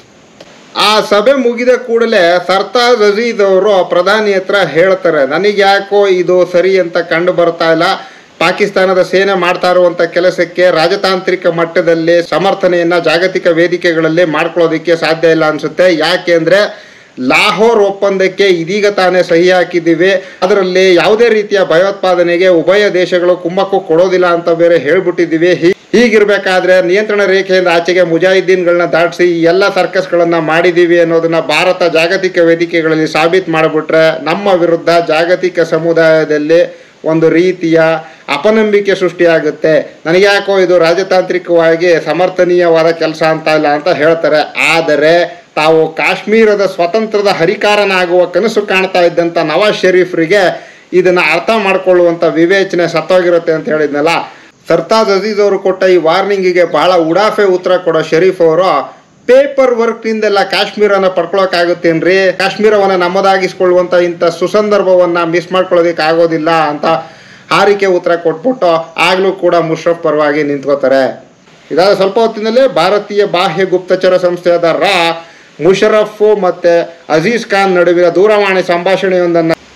ಆ ಸಭೆ ಮುಗಿದ ಕೂಡಲೇ ಸರ್ತಾಜ್ ಅಜೀದ್ ಅವರು ಪ್ರಧಾನಿ ಹತ್ರ ಹೇಳ್ತಾರೆ ನನಗೆ ಯಾಕೋ ಇದು ಸರಿ ಅಂತ ಕಂಡು ಬರ್ತಾ ಇಲ್ಲ ಪಾಕಿಸ್ತಾನದ ಸೇನೆ ಮಾಡ್ತಾ ಇರುವಂಥ ಕೆಲಸಕ್ಕೆ ರಾಜತಾಂತ್ರಿಕ ಮಟ್ಟದಲ್ಲಿ ಸಮರ್ಥನೆಯನ್ನ ಜಾಗತಿಕ ವೇದಿಕೆಗಳಲ್ಲಿ ಮಾಡ್ಕೊಳ್ಳೋದಕ್ಕೆ ಸಾಧ್ಯ ಇಲ್ಲ ಅನ್ಸುತ್ತೆ ಯಾಕೆ ಅಂದ್ರೆ ಲಾಹೋರ್ ಒಪ್ಪಂದಕ್ಕೆ ಇದೀಗ ತಾನೇ ಸಹಿ ಹಾಕಿದ್ದೀವಿ ಅದರಲ್ಲಿ ಯಾವುದೇ ರೀತಿಯ ಭಯೋತ್ಪಾದನೆಗೆ ಉಭಯ ದೇಶಗಳು ಕುಮ್ಮಕ್ಕು ಕೊಡೋದಿಲ್ಲ ಅಂತ ಬೇರೆ ಹೇಳ್ಬಿಟ್ಟಿದ್ದೀವಿ ಹೀ- ಹೀಗಿರ್ಬೇಕಾದ್ರೆ ನಿಯಂತ್ರಣ ರೇಖೆಯಿಂದ ಆಚೆಗೆ ಮುಜಾಹಿದ್ದೀನ್ಗಳನ್ನ ದಾಟಿಸಿ ಈ ಎಲ್ಲ ಸರ್ಕಸ್ಗಳನ್ನ ಮಾಡಿದ್ದೀವಿ ಅನ್ನೋದನ್ನ ಭಾರತ ಜಾಗತಿಕ ವೇದಿಕೆಗಳಲ್ಲಿ ಸಾಬೀತು ಮಾಡಿಬಿಟ್ರೆ ನಮ್ಮ ವಿರುದ್ಧ ಜಾಗತಿಕ ಸಮುದಾಯದಲ್ಲಿ ಒಂದು ರೀತಿಯ ಅಪನಂಬಿಕೆ ಸೃಷ್ಟಿಯಾಗುತ್ತೆ ನನಗೆ ಯಾಕೋ ಇದು ರಾಜತಾಂತ್ರಿಕವಾಗಿ ಸಮರ್ಥನೀಯವಾದ ಕೆಲಸ ಅಂತ ಇಲ್ಲ ಅಂತ ಹೇಳ್ತಾರೆ ಆದರೆ ತಾವು ಕಾಶ್ಮೀರದ ಸ್ವತಂತ್ರದ ಹರಿಕಾರನಾಗುವ ಕನಸು ಕಾಣ್ತಾ ಇದ್ದಂಥ ನವಾಜ್ ಶರೀಫ್ರಿಗೆ ಇದನ್ನ ಅರ್ಥ ಮಾಡ್ಕೊಳ್ಳುವಂಥ ವಿವೇಚನೆ ಸತ್ತೋಗಿರುತ್ತೆ ಅಂತ ಹೇಳಿದ್ನಲ್ಲ ಸರ್ತಾಜ್ ಅಜೀಜ್ ಅವರು ಕೊಟ್ಟ ಈ ವಾರ್ನಿಂಗಿಗೆ ಬಹಳ ಉಡಾಫೆ ಉತ್ತರ ಕೊಡೋ ಶರೀಫ್ ಅವರು ಪೇಪರ್ ವರ್ಕ್ನಿಂದೆಲ್ಲ ಕಾಶ್ಮೀರನ ಪಡ್ಕೊಳಕ್ಕಾಗುತ್ತೇನ್ರಿ ಕಾಶ್ಮೀರವನ್ನ ನಮ್ಮದಾಗಿಸ್ಕೊಳ್ಳುವಂಥ ಇಂಥ ಸುಸಂದರ್ಭವನ್ನ ಮಿಸ್ ಮಾಡ್ಕೊಳ್ಳೋದಕ್ಕೆ ಆಗೋದಿಲ್ಲ ಅಂತ ಹಾರಿಕೆ ಉತ್ತರ ಕೊಟ್ಬಿಟ್ಟು ಆಗ್ಲೂ ಕೂಡ ಮುಷರಫ್ ಪರವಾಗಿ ನಿಂತ್ಕೋತಾರೆ ಇದಾದ ಸ್ವಲ್ಪ ಹೊತ್ತಿನಲ್ಲೇ ಭಾರತೀಯ ಬಾಹ್ಯ ಗುಪ್ತಚರ ಸಂಸ್ಥೆಯಾದ ರಾ ಮುಷರಫ್ ಮತ್ತೆ ಅಜೀಜ್ ಖಾನ್ ನಡುವಿನ ದೂರವಾಣಿ ಸಂಭಾಷಣೆಯೊಂದನ್ನು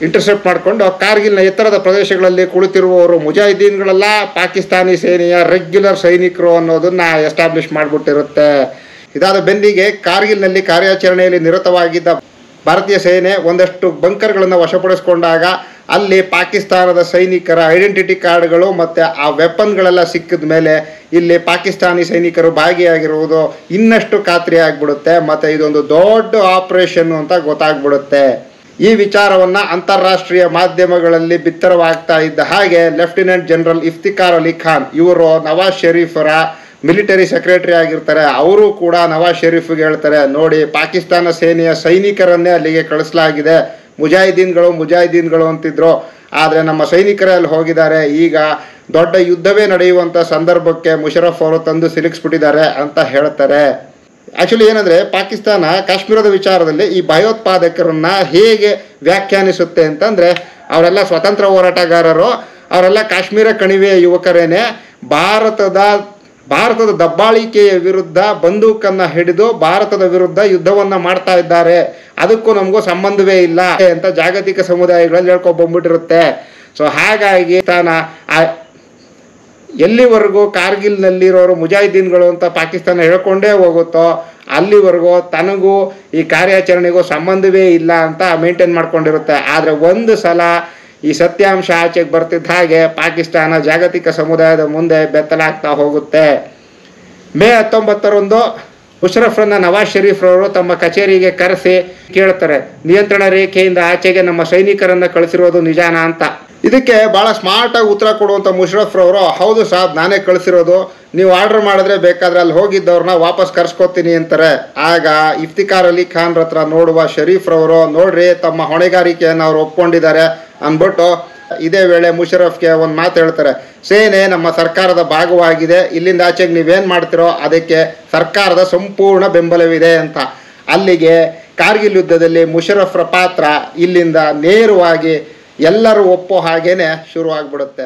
ಇಂಟರ್ಸೆಪ್ಟ್ ಮಾಡಿಕೊಂಡು ಕಾರ್ಗಿಲ್ನ ಎತ್ತರದ ಪ್ರದೇಶಗಳಲ್ಲಿ ಕುಳಿತಿರುವವರು ಮುಜಾಹಿದೀನ್ಗಳೆಲ್ಲ ಪಾಕಿಸ್ತಾನಿ ಸೇನೆಯ ರೆಗ್ಯುಲರ್ ಸೈನಿಕರು ಅನ್ನೋದನ್ನ ಎಸ್ಟಾಬ್ಲಿಷ್ ಮಾಡಿಬಿಟ್ಟಿರುತ್ತೆ ಇದಾದ ಬೆನ್ನಿಗೆ ಕಾರ್ಗಿಲ್ನಲ್ಲಿ ಕಾರ್ಯಾಚರಣೆಯಲ್ಲಿ ನಿರತವಾಗಿದ್ದ ಭಾರತೀಯ ಸೇನೆ ಒಂದಷ್ಟು ಬಂಕರ್ಗಳನ್ನು ವಶಪಡಿಸಿಕೊಂಡಾಗ ಅಲ್ಲಿ ಪಾಕಿಸ್ತಾನದ ಸೈನಿಕರ ಐಡೆಂಟಿಟಿ ಕಾರ್ಡ್ಗಳು ಮತ್ತು ಆ ವೆಪನ್ಗಳೆಲ್ಲ ಸಿಕ್ಕಿದ ಮೇಲೆ ಇಲ್ಲಿ ಪಾಕಿಸ್ತಾನಿ ಸೈನಿಕರು ಭಾಗಿಯಾಗಿರುವುದು ಇನ್ನಷ್ಟು ಖಾತ್ರಿ ಆಗಿಬಿಡುತ್ತೆ ಮತ್ತು ಇದೊಂದು ದೊಡ್ಡ ಆಪರೇಷನ್ ಅಂತ ಗೊತ್ತಾಗ್ಬಿಡುತ್ತೆ ಈ ವಿಚಾರವನ್ನ ಅಂತಾರಾಷ್ಟ್ರೀಯ ಮಾಧ್ಯಮಗಳಲ್ಲಿ ಬಿತ್ತರವಾಗ್ತಾ ಇದ್ದ ಹಾಗೆ ಲೆಫ್ಟಿನೆಂಟ್ ಜನರಲ್ ಇಫ್ತಿಕಾರ್ ಅಲಿ ಖಾನ್ ಇವರು ನವಾಜ್ ಶರೀಫರ ಮಿಲಿಟರಿ ಸೆಕ್ರೆಟರಿ ಆಗಿರ್ತಾರೆ ಅವರು ಕೂಡ ನವಾಜ್ ಶರೀಫ್ಗೆ ಹೇಳ್ತಾರೆ ನೋಡಿ ಪಾಕಿಸ್ತಾನ ಸೇನೆಯ ಸೈನಿಕರನ್ನೇ ಅಲ್ಲಿಗೆ ಕಳಿಸಲಾಗಿದೆ ಮುಜಾಹಿದೀನ್ಗಳು ಮುಜಾಹಿದೀನ್ಗಳು ಅಂತಿದ್ರು ಆದರೆ ನಮ್ಮ ಸೈನಿಕರೇ ಅಲ್ಲಿ ಹೋಗಿದ್ದಾರೆ ಈಗ ದೊಡ್ಡ ಯುದ್ಧವೇ ನಡೆಯುವಂಥ ಸಂದರ್ಭಕ್ಕೆ ಮುಷರಫ್ ಅವರು ತಂದು ಸಿಲುಕಿಸ್ಬಿಟ್ಟಿದ್ದಾರೆ ಅಂತ ಹೇಳ್ತಾರೆ ಆಕ್ಚುಲಿ ಏನಂದ್ರೆ ಪಾಕಿಸ್ತಾನ ಕಾಶ್ಮೀರದ ವಿಚಾರದಲ್ಲಿ ಈ ಭಯೋತ್ಪಾದಕರನ್ನ ಹೇಗೆ ವ್ಯಾಖ್ಯಾನಿಸುತ್ತೆ ಅಂತಂದ್ರೆ ಅವರೆಲ್ಲ ಸ್ವತಂತ್ರ ಹೋರಾಟಗಾರರು ಅವರೆಲ್ಲ ಕಾಶ್ಮೀರ ಕಣಿವೆಯ ಯುವಕರೇನೆ ಭಾರತದ ಭಾರತದ ದಬ್ಬಾಳಿಕೆಯ ವಿರುದ್ಧ ಬಂದೂಕನ್ನ ಹಿಡಿದು ಭಾರತದ ವಿರುದ್ಧ ಯುದ್ಧವನ್ನ ಮಾಡ್ತಾ ಇದ್ದಾರೆ ಅದಕ್ಕೂ ನಮಗೂ ಸಂಬಂಧವೇ ಇಲ್ಲ ಅಂತ ಜಾಗತಿಕ ಸಮುದಾಯಗಳಲ್ಲಿ ಹೇಳ್ಕೊಂಡ್ ಬಂದ್ಬಿಟ್ಟಿರುತ್ತೆ ಸೊ ಹಾಗಾಗಿ ತಾನ ಆ ಎಲ್ಲಿವರೆಗೂ ಕಾರ್ಗಿಲ್ನಲ್ಲಿರೋರು ಮುಜಾಹಿದೀನ್ಗಳು ಅಂತ ಪಾಕಿಸ್ತಾನ ಹೇಳ್ಕೊಂಡೇ ಹೋಗುತ್ತೋ ಅಲ್ಲಿವರೆಗೂ ತನಗೂ ಈ ಕಾರ್ಯಾಚರಣೆಗೂ ಸಂಬಂಧವೇ ಇಲ್ಲ ಅಂತ ಮೇಂಟೈನ್ ಮಾಡ್ಕೊಂಡಿರುತ್ತೆ ಆದರೆ ಒಂದು ಸಲ ಈ ಸತ್ಯಾಂಶ ಆಚೆಗೆ ಬರ್ತಿದ್ದ ಹಾಗೆ ಪಾಕಿಸ್ತಾನ ಜಾಗತಿಕ ಸಮುದಾಯದ ಮುಂದೆ ಬೆತ್ತಲಾಗ್ತಾ ಹೋಗುತ್ತೆ ಮೇ ಹತ್ತೊಂಬತ್ತರಂದು ಮುಷರಫ್ರನ್ನ ನವಾಜ್ ಶರೀಫ್ರವರು ತಮ್ಮ ಕಚೇರಿಗೆ ಕರೆಸಿ ಕೇಳ್ತಾರೆ ನಿಯಂತ್ರಣ ರೇಖೆಯಿಂದ ಆಚೆಗೆ ನಮ್ಮ ಸೈನಿಕರನ್ನ ಕಳಿಸಿರೋದು ನಿಜಾನ ಅಂತ ಇದಕ್ಕೆ ಬಹಳ ಸ್ಮಾರ್ಟ್ ಆಗಿ ಉತ್ತರ ಕೊಡುವಂತ ಮುಷರಫ್ ರವರು ಹೌದು ಸಾಬ್ ನಾನೇ ಕಳಿಸಿರೋದು ನೀವು ಆರ್ಡರ್ ಮಾಡಿದ್ರೆ ಬೇಕಾದ್ರೆ ಅಲ್ಲಿ ಹೋಗಿದ್ದವ್ರನ್ನ ವಾಪಸ್ ಕರ್ಸ್ಕೊತೀನಿ ಅಂತಾರೆ ಆಗ ಇಫ್ತಿಕಾರ್ ಅಲಿ ಖಾನ್ ಹತ್ರ ನೋಡುವ ಶರೀಫ್ ರವರು ನೋಡ್ರಿ ತಮ್ಮ ಹೊಣೆಗಾರಿಕೆಯನ್ನು ಅವ್ರು ಒಪ್ಕೊಂಡಿದ್ದಾರೆ ಅಂದ್ಬಿಟ್ಟು ಇದೇ ವೇಳೆ ಮುಷರಫ್ಗೆ ಒಂದು ಮಾತು ಹೇಳ್ತಾರೆ ಸೇನೆ ನಮ್ಮ ಸರ್ಕಾರದ ಭಾಗವಾಗಿದೆ ಇಲ್ಲಿಂದ ಆಚೆಗೆ ನೀವೇನು ಮಾಡ್ತಿರೋ ಅದಕ್ಕೆ ಸರ್ಕಾರದ ಸಂಪೂರ್ಣ ಬೆಂಬಲವಿದೆ ಅಂತ ಅಲ್ಲಿಗೆ ಕಾರ್ಗಿಲ್ ಯುದ್ಧದಲ್ಲಿ ಮುಷರಫ್ರ ಪಾತ್ರ ಇಲ್ಲಿಂದ ನೇರವಾಗಿ ಎಲ್ಲರೂ ಒಪ್ಪೋ ಹಾಗೇನೆ ಶುರು ಆಗ್ಬಿಡುತ್ತೆ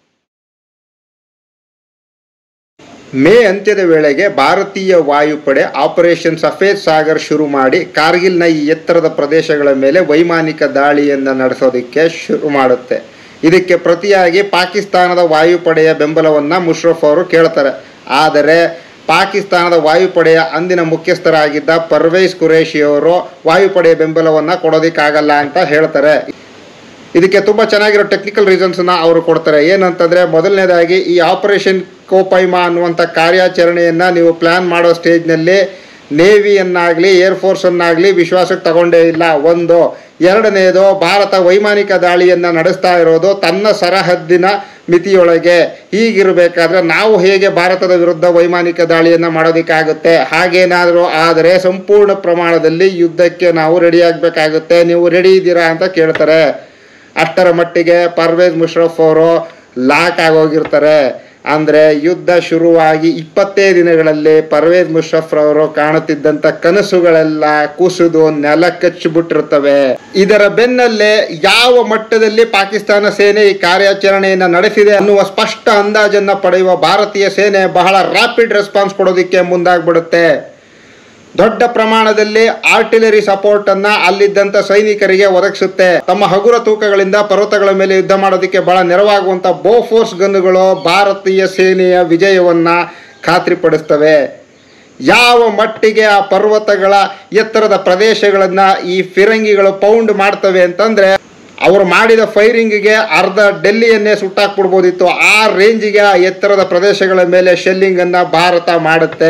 ಮೇ ಅಂತ್ಯದ ವೇಳೆಗೆ ಭಾರತೀಯ ವಾಯುಪಡೆ ಆಪರೇಷನ್ ಸಫೇದ್ ಸಾಗರ್ ಶುರು ಮಾಡಿ ಕಾರ್ಗಿಲ್ನ ಈ ಎತ್ತರದ ಪ್ರದೇಶಗಳ ಮೇಲೆ ವೈಮಾನಿಕ ದಾಳಿಯನ್ನು ನಡೆಸೋದಕ್ಕೆ ಶುರು ಮಾಡುತ್ತೆ ಇದಕ್ಕೆ ಪ್ರತಿಯಾಗಿ ಪಾಕಿಸ್ತಾನದ ವಾಯುಪಡೆಯ ಬೆಂಬಲವನ್ನು ಮುಷ್ರಫ್ ಅವರು ಕೇಳ್ತಾರೆ ಆದರೆ ಪಾಕಿಸ್ತಾನದ ವಾಯುಪಡೆಯ ಅಂದಿನ ಮುಖ್ಯಸ್ಥರಾಗಿದ್ದ ಪರ್ವೇಸ್ ಕುರೇಶಿ ಅವರು ವಾಯುಪಡೆಯ ಬೆಂಬಲವನ್ನು ಕೊಡೋದಕ್ಕಾಗಲ್ಲ ಅಂತ ಹೇಳ್ತಾರೆ ಇದಕ್ಕೆ ತುಂಬ ಚೆನ್ನಾಗಿರೋ ಟೆಕ್ನಿಕಲ್ ರೀಸನ್ಸ್ನ ಅವರು ಕೊಡ್ತಾರೆ ಏನಂತಂದರೆ ಮೊದಲನೇದಾಗಿ ಈ ಆಪರೇಷನ್ ಕೋಪೈಮಾ ಅನ್ನುವಂಥ ಕಾರ್ಯಾಚರಣೆಯನ್ನು ನೀವು ಪ್ಲ್ಯಾನ್ ಮಾಡೋ ಸ್ಟೇಜ್ನಲ್ಲಿ ನೇವಿಯನ್ನಾಗಲಿ ಏರ್ಫೋರ್ಸನ್ನಾಗಲಿ ವಿಶ್ವಾಸಕ್ಕೆ ತಗೊಂಡೇ ಇಲ್ಲ ಒಂದು ಎರಡನೇದು ಭಾರತ ವೈಮಾನಿಕ ದಾಳಿಯನ್ನು ನಡೆಸ್ತಾ ಇರೋದು ತನ್ನ ಸರಹದ್ದಿನ ಮಿತಿಯೊಳಗೆ ಹೀಗಿರಬೇಕಾದ್ರೆ ನಾವು ಹೇಗೆ ಭಾರತದ ವಿರುದ್ಧ ವೈಮಾನಿಕ ದಾಳಿಯನ್ನು ಮಾಡೋದಕ್ಕಾಗುತ್ತೆ ಹಾಗೇನಾದರೂ ಆದರೆ ಸಂಪೂರ್ಣ ಪ್ರಮಾಣದಲ್ಲಿ ಯುದ್ಧಕ್ಕೆ ನಾವು ರೆಡಿ ಆಗಬೇಕಾಗುತ್ತೆ ನೀವು ರೆಡಿ ಇದ್ದೀರಾ ಅಂತ ಕೇಳ್ತಾರೆ ಅಷ್ಟರ ಮಟ್ಟಿಗೆ ಪರ್ವೇಜ್ ಮುಷರಫ್ ಅವರು ಲಾಕ್ ಆಗೋಗಿರ್ತಾರೆ ಅಂದರೆ ಯುದ್ಧ ಶುರುವಾಗಿ ಇಪ್ಪತ್ತೇ ದಿನಗಳಲ್ಲಿ ಪರ್ವೇಜ್ ಮುಷರಫ್ ರವರು ಕಾಣುತ್ತಿದ್ದಂಥ ಕನಸುಗಳೆಲ್ಲ ಕುಸಿದು ನೆಲ ಕಚ್ಚಿಬಿಟ್ಟಿರ್ತವೆ ಇದರ ಬೆನ್ನಲ್ಲೇ ಯಾವ ಮಟ್ಟದಲ್ಲಿ ಪಾಕಿಸ್ತಾನ ಸೇನೆ ಈ ಕಾರ್ಯಾಚರಣೆಯನ್ನು ನಡೆಸಿದೆ ಅನ್ನುವ ಸ್ಪಷ್ಟ ಅಂದಾಜನ್ನ ಪಡೆಯುವ ಭಾರತೀಯ ಸೇನೆ ಬಹಳ ರ್ಯಾಪಿಡ್ ರೆಸ್ಪಾನ್ಸ್ ಕೊಡೋದಕ್ಕೆ ಮುಂದಾಗ್ಬಿಡುತ್ತೆ ದೊಡ್ಡ ಪ್ರಮಾಣದಲ್ಲಿ ಆರ್ಟಿಲರಿ ಸಪೋರ್ಟ್ ಅನ್ನ ಅಲ್ಲಿದ್ದಂತ ಸೈನಿಕರಿಗೆ ಒದಗಿಸುತ್ತೆ ತಮ್ಮ ಹಗುರ ತೂಕಗಳಿಂದ ಪರ್ವತಗಳ ಮೇಲೆ ಯುದ್ಧ ಮಾಡೋದಕ್ಕೆ ಬಹಳ ನೆರವಾಗುವಂತ ಬೋಫೋರ್ಸ್ ಗನ್ನುಗಳು ಭಾರತೀಯ ಸೇನೆಯ ವಿಜಯವನ್ನ ಖಾತ್ರಿಪಡಿಸ್ತವೆ ಯಾವ ಮಟ್ಟಿಗೆ ಆ ಪರ್ವತಗಳ ಎತ್ತರದ ಪ್ರದೇಶಗಳನ್ನ ಈ ಫಿರಂಗಿಗಳು ಪೌಂಡ್ ಮಾಡ್ತವೆ ಅಂತಂದ್ರೆ ಅವರು ಮಾಡಿದ ಫೈರಿಂಗ್ಗೆ ಅರ್ಧ ಡೆಲ್ಲಿಯನ್ನೇ ಸುಟ್ಟಾಕ್ಬಿಡ್ಬೋದಿತ್ತು ಆ ರೇಂಜಿಗೆ ಆ ಎತ್ತರದ ಪ್ರದೇಶಗಳ ಮೇಲೆ ಶೆಲ್ಲಿಂಗ್ ಅನ್ನ ಭಾರತ ಮಾಡುತ್ತೆ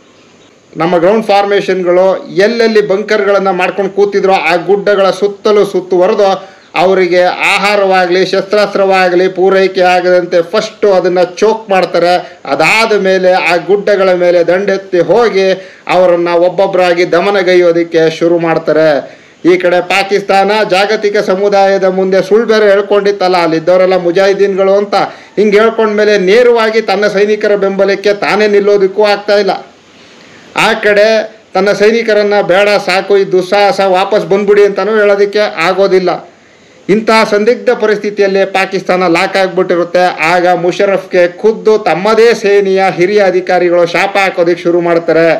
ನಮ್ಮ ಗ್ರೌಂಡ್ ಫಾರ್ಮೇಷನ್ಗಳು ಎಲ್ಲೆಲ್ಲಿ ಬಂಕರ್ಗಳನ್ನು ಮಾಡ್ಕೊಂಡು ಕೂತಿದ್ರೋ ಆ ಗುಡ್ಡಗಳ ಸುತ್ತಲೂ ಸುತ್ತುವರೆದು ಅವರಿಗೆ ಆಹಾರವಾಗಲಿ ಶಸ್ತ್ರಾಸ್ತ್ರವಾಗಲಿ ಪೂರೈಕೆ ಆಗದಂತೆ ಫಸ್ಟು ಅದನ್ನು ಚೋಕ್ ಮಾಡ್ತಾರೆ ಅದಾದ ಮೇಲೆ ಆ ಗುಡ್ಡಗಳ ಮೇಲೆ ದಂಡೆತ್ತಿ ಹೋಗಿ ಅವರನ್ನು ಒಬ್ಬೊಬ್ಬರಾಗಿ ದಮನಗೈಯೋದಕ್ಕೆ ಶುರು ಮಾಡ್ತಾರೆ ಈ ಕಡೆ ಪಾಕಿಸ್ತಾನ ಜಾಗತಿಕ ಸಮುದಾಯದ ಮುಂದೆ ಸುಳ್ಳು ಬೇರೆ ಹೇಳ್ಕೊಂಡಿತ್ತಲ್ಲ ಅಲ್ಲಿದ್ದವರೆಲ್ಲ ಮುಜಾಹಿದೀನ್ಗಳು ಅಂತ ಹಿಂಗೆ ಹೇಳ್ಕೊಂಡ್ಮೇಲೆ ನೇರವಾಗಿ ತನ್ನ ಸೈನಿಕರ ಬೆಂಬಲಕ್ಕೆ ತಾನೇ ನಿಲ್ಲೋದಕ್ಕೂ ಆಗ್ತಾ ಇಲ್ಲ ಆ ಕಡೆ ತನ್ನ ಸೈನಿಕರನ್ನ ಬೇಡ ಸಾಕು ಈ ದುಸ್ಸಾಹಸ ವಾಪಸ್ ಬಂದ್ಬಿಡಿ ಅಂತಲೂ ಹೇಳೋದಕ್ಕೆ ಆಗೋದಿಲ್ಲ ಇಂತಹ ಸಂದಿಗ್ಧ ಪರಿಸ್ಥಿತಿಯಲ್ಲಿ ಪಾಕಿಸ್ತಾನ ಲಾಕ್ ಆಗಿಬಿಟ್ಟಿರುತ್ತೆ ಆಗ ಮುಷರಫ್ಗೆ ಖುದ್ದು ತಮ್ಮದೇ ಸೇನೆಯ ಹಿರಿಯ ಅಧಿಕಾರಿಗಳು ಶಾಪ ಹಾಕೋದಕ್ಕೆ ಶುರು ಮಾಡ್ತಾರೆ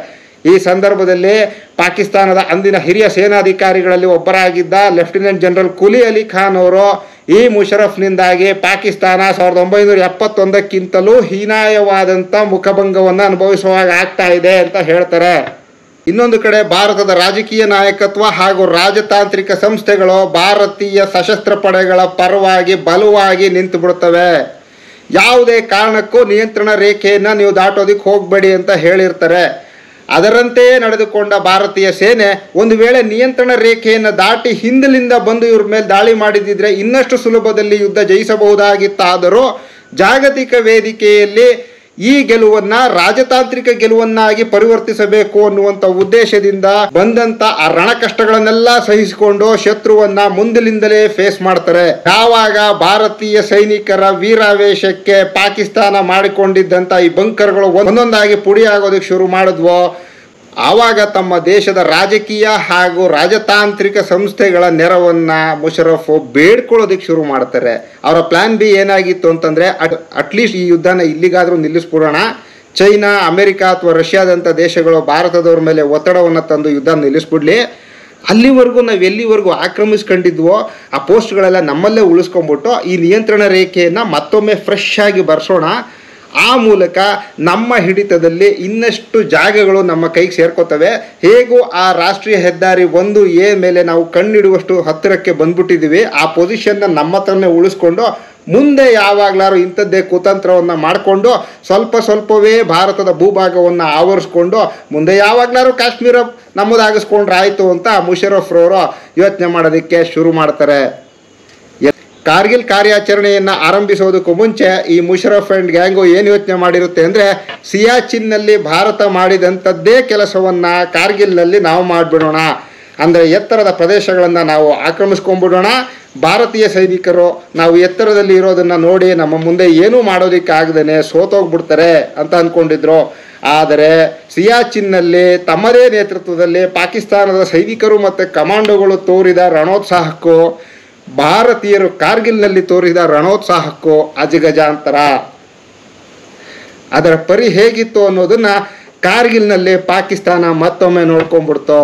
ಈ ಸಂದರ್ಭದಲ್ಲಿ ಪಾಕಿಸ್ತಾನದ ಅಂದಿನ ಹಿರಿಯ ಸೇನಾಧಿಕಾರಿಗಳಲ್ಲಿ ಒಬ್ಬರಾಗಿದ್ದ ಲೆಫ್ಟಿನೆಂಟ್ ಜನರಲ್ ಕುಲಿ ಅಲಿ ಖಾನ್ ಅವರು ಈ ಮುಷರಫ್ನಿಂದಾಗಿ ಪಾಕಿಸ್ತಾನ ಸಾವಿರದ ಒಂಬೈನೂರ ಎಪ್ಪತ್ತೊಂದಕ್ಕಿಂತಲೂ ಹೀನಾಯವಾದಂಥ ಮುಖಭಂಗವನ್ನು ಅನುಭವಿಸುವಾಗ ಆಗ್ತಾ ಇದೆ ಅಂತ ಹೇಳ್ತಾರೆ ಇನ್ನೊಂದು ಕಡೆ ಭಾರತದ ರಾಜಕೀಯ ನಾಯಕತ್ವ ಹಾಗೂ ರಾಜತಾಂತ್ರಿಕ ಸಂಸ್ಥೆಗಳು ಭಾರತೀಯ ಸಶಸ್ತ್ರ ಪಡೆಗಳ ಪರವಾಗಿ ಬಲವಾಗಿ ನಿಂತು ಬಿಡುತ್ತವೆ ಯಾವುದೇ ಕಾರಣಕ್ಕೂ ನಿಯಂತ್ರಣ ರೇಖೆಯನ್ನು ನೀವು ದಾಟೋದಕ್ಕೆ ಹೋಗಬೇಡಿ ಅಂತ ಹೇಳಿರ್ತಾರೆ ಅದರಂತೆಯೇ ನಡೆದುಕೊಂಡ ಭಾರತೀಯ ಸೇನೆ ಒಂದು ವೇಳೆ ನಿಯಂತ್ರಣ ರೇಖೆಯನ್ನು ದಾಟಿ ಹಿಂದಲಿಂದ ಬಂದು ಇವ್ರ ಮೇಲೆ ದಾಳಿ ಮಾಡಿದಿದ್ರೆ ಇನ್ನಷ್ಟು ಸುಲಭದಲ್ಲಿ ಯುದ್ಧ ಜಯಿಸಬಹುದಾಗಿತ್ತಾದರೂ ಜಾಗತಿಕ ವೇದಿಕೆಯಲ್ಲಿ ಈ ಗೆಲುವನ್ನ ರಾಜತಾಂತ್ರಿಕ ಗೆಲುವನ್ನಾಗಿ ಪರಿವರ್ತಿಸಬೇಕು ಅನ್ನುವಂಥ ಉದ್ದೇಶದಿಂದ ಬಂದಂತ ಆ ರಣ ಕಷ್ಟಗಳನ್ನೆಲ್ಲ ಸಹಿಸಿಕೊಂಡು ಶತ್ರುವನ್ನ ಮುಂದಿನಿಂದಲೇ ಫೇಸ್ ಮಾಡ್ತಾರೆ ಯಾವಾಗ ಭಾರತೀಯ ಸೈನಿಕರ ವೀರಾವೇಶಕ್ಕೆ ಪಾಕಿಸ್ತಾನ ಮಾಡಿಕೊಂಡಿದ್ದಂತ ಈ ಬಂಕರ್ಗಳು ಒಂದೊಂದಾಗಿ ಪುಡಿಯಾಗೋದಕ್ಕೆ ಶುರು ಮಾಡಿದ್ವೋ ಆವಾಗ ತಮ್ಮ ದೇಶದ ರಾಜಕೀಯ ಹಾಗೂ ರಾಜತಾಂತ್ರಿಕ ಸಂಸ್ಥೆಗಳ ನೆರವನ್ನ ಮುಷರಫ್ ಬೇಡ್ಕೊಳ್ಳೋದಕ್ಕೆ ಶುರು ಮಾಡ್ತಾರೆ ಅವರ ಪ್ಲಾನ್ ಬಿ ಏನಾಗಿತ್ತು ಅಂತಂದ್ರೆ ಅಟ್ಲೀಸ್ಟ್ ಈ ಯುದ್ಧನ ಇಲ್ಲಿಗಾದ್ರೂ ನಿಲ್ಲಿಸ್ಬಿಡೋಣ ಚೈನಾ ಅಮೆರಿಕ ಅಥವಾ ರಷ್ಯಾದಂಥ ದೇಶಗಳು ಭಾರತದವ್ರ ಮೇಲೆ ಒತ್ತಡವನ್ನು ತಂದು ಯುದ್ಧ ನಿಲ್ಲಿಸ್ಬಿಡ್ಲಿ ಅಲ್ಲಿವರೆಗೂ ನಾವು ಎಲ್ಲಿವರೆಗೂ ಆಕ್ರಮಿಸ್ಕೊಂಡಿದ್ವೋ ಆ ಪೋಸ್ಟ್ಗಳೆಲ್ಲ ನಮ್ಮಲ್ಲೇ ಉಳಿಸ್ಕೊಂಡ್ಬಿಟ್ಟು ಈ ನಿಯಂತ್ರಣ ರೇಖೆಯನ್ನು ಮತ್ತೊಮ್ಮೆ ಫ್ರೆಶ್ ಆಗಿ ಬರ್ಸೋಣ ಆ ಮೂಲಕ ನಮ್ಮ ಹಿಡಿತದಲ್ಲಿ ಇನ್ನಷ್ಟು ಜಾಗಗಳು ನಮ್ಮ ಕೈಗೆ ಸೇರ್ಕೋತವೆ ಹೇಗೂ ಆ ರಾಷ್ಟ್ರೀಯ ಹೆದ್ದಾರಿ ಒಂದು ಎ ಮೇಲೆ ನಾವು ಕಣ್ಣಿಡುವಷ್ಟು ಹತ್ತಿರಕ್ಕೆ ಬಂದ್ಬಿಟ್ಟಿದ್ದೀವಿ ಆ ಪೊಸಿಷನ್ನ ನಮ್ಮ ಹತ್ರನೇ ಉಳಿಸ್ಕೊಂಡು ಮುಂದೆ ಯಾವಾಗಲಾರು ಇಂಥದ್ದೇ ಕುತಂತ್ರವನ್ನು ಮಾಡಿಕೊಂಡು ಸ್ವಲ್ಪ ಸ್ವಲ್ಪವೇ ಭಾರತದ ಭೂಭಾಗವನ್ನು ಆವರಿಸ್ಕೊಂಡು ಮುಂದೆ ಯಾವಾಗಲಾರು ಕಾಶ್ಮೀರ ನಮ್ಮದಾಗಿಸ್ಕೊಂಡ್ರೆ ಆಯಿತು ಅಂತ ಮುಷರಫ್ರವರು ಯೋಚನೆ ಮಾಡೋದಕ್ಕೆ ಶುರು ಮಾಡ್ತಾರೆ ಕಾರ್ಗಿಲ್ ಕಾರ್ಯಾಚರಣೆಯನ್ನ ಆರಂಭಿಸೋದಕ್ಕೂ ಮುಂಚೆ ಈ ಮುಷರಫ್ ಅಂಡ್ ಗ್ಯಾಂಗು ಏನು ಯೋಚನೆ ಮಾಡಿರುತ್ತೆ ಅಂದ್ರೆ ಸಿಯಾಚಿನ್ನಲ್ಲಿ ಭಾರತ ಮಾಡಿದಂಥದ್ದೇ ಕೆಲಸವನ್ನ ಕಾರ್ಗಿಲ್ನಲ್ಲಿ ನಾವು ಮಾಡಿಬಿಡೋಣ ಅಂದ್ರೆ ಎತ್ತರದ ಪ್ರದೇಶಗಳನ್ನ ನಾವು ಆಕ್ರಮಿಸ್ಕೊಂಡ್ಬಿಡೋಣ ಭಾರತೀಯ ಸೈನಿಕರು ನಾವು ಎತ್ತರದಲ್ಲಿ ಇರೋದನ್ನ ನೋಡಿ ನಮ್ಮ ಮುಂದೆ ಏನೂ ಮಾಡೋದಕ್ಕೆ ಆಗದೇನೆ ಸೋತೋಗ್ಬಿಡ್ತಾರೆ ಅಂತ ಅಂದ್ಕೊಂಡಿದ್ರು ಆದರೆ ಸಿಯಾಚಿನ್ನಲ್ಲಿ ತಮ್ಮದೇ ನೇತೃತ್ವದಲ್ಲಿ ಪಾಕಿಸ್ತಾನದ ಸೈನಿಕರು ಮತ್ತು ಕಮಾಂಡೋಗಳು ತೋರಿದ ರಣೋತ್ಸಾಹಕ್ಕೂ ಭಾರತೀಯರು ಕಾರ್ಗಿಲ್ನಲ್ಲಿ ತೋರಿದ ರಣೋತ್ಸಾಹಕ್ಕೂ ಅಜಗಜಾಂತರ ಅದರ ಪರಿ ಹೇಗಿತ್ತು ಅನ್ನೋದನ್ನ ಕಾರ್ಗಿಲ್ನಲ್ಲಿ ಪಾಕಿಸ್ತಾನ ಮತ್ತೊಮ್ಮೆ ನೋಡ್ಕೊಂಡ್ಬಿಡ್ತು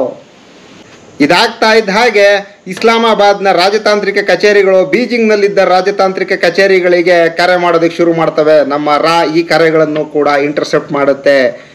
ಇದಾಗ್ತಾ ಇದ್ದ ಹಾಗೆ ಇಸ್ಲಾಮಾಬಾದ್ನ ರಾಜತಾಂತ್ರಿಕ ಕಚೇರಿಗಳು ಬೀಜಿಂಗ್ನಲ್ಲಿದ್ದ ರಾಜತಾಂತ್ರಿಕ ಕಚೇರಿಗಳಿಗೆ ಕರೆ ಮಾಡೋದಕ್ಕೆ ಶುರು ಮಾಡ್ತವೆ ನಮ್ಮ ರಾ ಈ ಕರೆಗಳನ್ನು ಕೂಡ ಇಂಟರ್ಸೆಪ್ಟ್ ಮಾಡುತ್ತೆ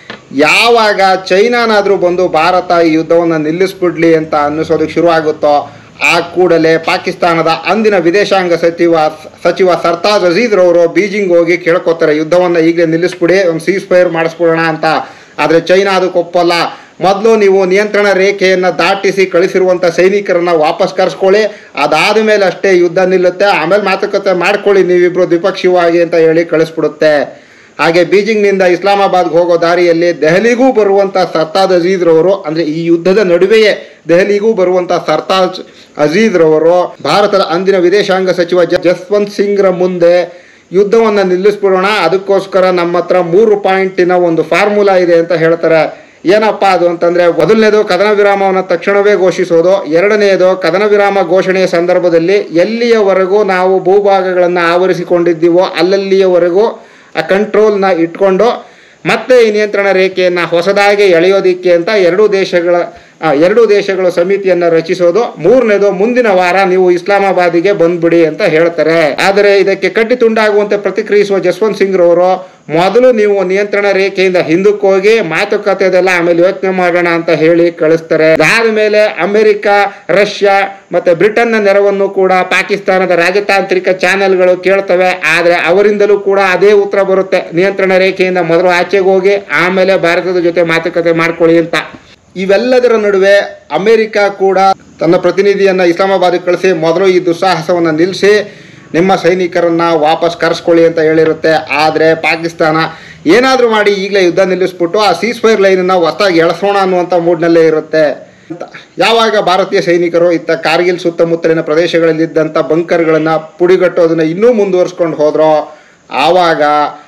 ಯಾವಾಗ ಚೈನಾನಾದರೂ ಬಂದು ಭಾರತ ಈ ಯುದ್ಧವನ್ನು ನಿಲ್ಲಿಸ್ಬಿಡ್ಲಿ ಅಂತ ಅನ್ನಿಸೋದಕ್ಕೆ ಶುರು ಆಗುತ್ತೋ ಆ ಕೂಡಲೇ ಪಾಕಿಸ್ತಾನದ ಅಂದಿನ ವಿದೇಶಾಂಗ ಸಚಿವ ಸಚಿವ ಸರ್ತಾಜ್ ಅಜೀದ್ ರವರು ಬೀಜಿಂಗ್ ಹೋಗಿ ಕೇಳ್ಕೊತಾರೆ ಯುದ್ಧವನ್ನು ಈಗಲೇ ನಿಲ್ಲಿಸ್ಬಿಡಿ ಒಂದು ಸೀಸ್ ಫೈರ್ ಮಾಡಿಸ್ಬಿಡೋಣ ಅಂತ ಆದರೆ ಚೈನಾ ಅದಕ್ಕೆ ಒಪ್ಪಲ್ಲ ಮೊದಲು ನೀವು ನಿಯಂತ್ರಣ ರೇಖೆಯನ್ನು ದಾಟಿಸಿ ಕಳಿಸಿರುವಂಥ ಸೈನಿಕರನ್ನ ವಾಪಸ್ ಕರೆಸ್ಕೊಳ್ಳಿ ಅದಾದ ಮೇಲೆ ಅಷ್ಟೇ ಯುದ್ಧ ನಿಲ್ಲುತ್ತೆ ಆಮೇಲೆ ಮಾತುಕತೆ ಮಾಡ್ಕೊಳ್ಳಿ ನೀವಿಬ್ರು ದ್ವಿಪಕ್ಷೀಯವಾಗಿ ಅಂತ ಹೇಳಿ ಕಳಿಸ್ಬಿಡುತ್ತೆ ಹಾಗೆ ಬೀಜಿಂಗ್ನಿಂದ ಇಸ್ಲಾಮಾಬಾದ್ಗೆ ಹೋಗೋ ದಾರಿಯಲ್ಲಿ ದೆಹಲಿಗೂ ಬರುವಂಥ ಸರ್ತಾಜ್ ಅಜೀದ್ ರವರು ಅಂದರೆ ಈ ಯುದ್ಧದ ನಡುವೆಯೇ ದೆಹಲಿಗೂ ಬರುವಂಥ ಸರ್ತಾಜ್ ಅಜೀದ್ ರವರು ಭಾರತದ ಅಂದಿನ ವಿದೇಶಾಂಗ ಸಚಿವ ಜ- ಜಸ್ವಂತ್ ಸಿಂಗ್ರ ಮುಂದೆ ಯುದ್ಧವನ್ನು ನಿಲ್ಲಿಸ್ಬಿಡೋಣ ಅದಕ್ಕೋಸ್ಕರ ನಮ್ಮ ಹತ್ರ ಮೂರು ಪಾಯಿಂಟಿನ ಒಂದು ಫಾರ್ಮುಲಾ ಇದೆ ಅಂತ ಹೇಳ್ತಾರೆ ಏನಪ್ಪ ಅದು ಅಂತಂದ್ರೆ ಮೊದಲನೇದು ಕದನ ವಿರಾಮವನ್ನು ತಕ್ಷಣವೇ ಘೋಷಿಸೋದು ಎರಡನೆಯದು ಕದನ ವಿರಾಮ ಘೋಷಣೆಯ ಸಂದರ್ಭದಲ್ಲಿ ಎಲ್ಲಿಯವರೆಗೂ ನಾವು ಭೂಭಾಗಗಳನ್ನು ಆವರಿಸಿಕೊಂಡಿದ್ದೀವೋ ಅಲ್ಲಲ್ಲಿಯವರೆಗೂ ಆ ಕಂಟ್ರೋಲ್ನ ಇಟ್ಕೊಂಡು ಮತ್ತೆ ಈ ನಿಯಂತ್ರಣ ರೇಖೆಯನ್ನು ಹೊಸದಾಗಿ ಎಳೆಯೋದಿಕ್ಕೆ ಅಂತ ಎರಡೂ ದೇಶಗಳ ಆ, ಎರಡೂ ದೇಶಗಳ ಸಮಿತಿಯನ್ನು ರಚಿಸೋದು ಮೂರನೇದು ಮುಂದಿನ ವಾರ ನೀವು ಇಸ್ಲಾಮಾಬಾದಿಗೆ ಬಂದ್ಬಿಡಿ ಅಂತ ಹೇಳ್ತಾರೆ ಆದರೆ ಇದಕ್ಕೆ ಕಟ್ಟಿ ತುಂಡಾಗುವಂತೆ ಪ್ರತಿಕ್ರಿಯಿಸುವ ಜಸ್ವಂತ್ ಸಿಂಗ್ ರವರು ಮೊದಲು ನೀವು ನಿಯಂತ್ರಣ ರೇಖೆಯಿಂದ ಹಿಂದಕ್ಕೆ ಹೋಗಿ ಮಾತುಕತೆದೆಲ್ಲ ಆಮೇಲೆ ಯೋಚನೆ ಮಾಡೋಣ ಅಂತ ಹೇಳಿ ಕಳಿಸ್ತಾರೆ ಅದಾದ ಮೇಲೆ ಅಮೆರಿಕ ರಷ್ಯಾ ಮತ್ತೆ ಬ್ರಿಟನ್ನ ನೆರವನ್ನು ಕೂಡ ಪಾಕಿಸ್ತಾನದ ರಾಜತಾಂತ್ರಿಕ ಚಾನೆಲ್ಗಳು ಕೇಳ್ತವೆ ಆದರೆ ಅವರಿಂದಲೂ ಕೂಡ ಅದೇ ಉತ್ತರ ಬರುತ್ತೆ ನಿಯಂತ್ರಣ ರೇಖೆಯಿಂದ ಮೊದಲು ಆಚೆಗೆ ಹೋಗಿ ಆಮೇಲೆ ಭಾರತದ ಜೊತೆ ಮಾತುಕತೆ ಮಾಡ್ಕೊಳ್ಳಿ ಅಂತ ಇವೆಲ್ಲದರ ನಡುವೆ ಅಮೆರಿಕ ಕೂಡ ತನ್ನ ಪ್ರತಿನಿಧಿಯನ್ನ ಇಸ್ಲಾಮಾಬಾದ್ಗೆ ಕಳಿಸಿ ಮೊದಲು ಈ ದುಸ್ಸಾಹಸವನ್ನು ನಿಲ್ಲಿಸಿ ನಿಮ್ಮ ಸೈನಿಕರನ್ನ ವಾಪಸ್ ಕರೆಸ್ಕೊಳ್ಳಿ ಅಂತ ಹೇಳಿರುತ್ತೆ ಆದರೆ ಪಾಕಿಸ್ತಾನ ಏನಾದರೂ ಮಾಡಿ ಈಗಲೇ ಯುದ್ಧ ನಿಲ್ಲಿಸ್ಬಿಟ್ಟು ಆ ಸೀಸ್ ಫೈರ್ ಲೈನನ್ನು ಹೊಸದಾಗಿ ಎಳಸೋಣ ಅನ್ನುವಂಥ ಮೂಡ್ನಲ್ಲೇ ಇರುತ್ತೆ ಅಂತ ಯಾವಾಗ ಭಾರತೀಯ ಸೈನಿಕರು ಇತ್ತ ಕಾರ್ಗಿಲ್ ಸುತ್ತಮುತ್ತಲಿನ ಪ್ರದೇಶಗಳಲ್ಲಿದ್ದಂಥ ಬಂಕರ್ಗಳನ್ನು ಪುಡಿಗಟ್ಟೋದನ್ನ ಇನ್ನೂ ಮುಂದುವರಿಸ್ಕೊಂಡು ಹೋದ್ರೋ ಆವಾಗ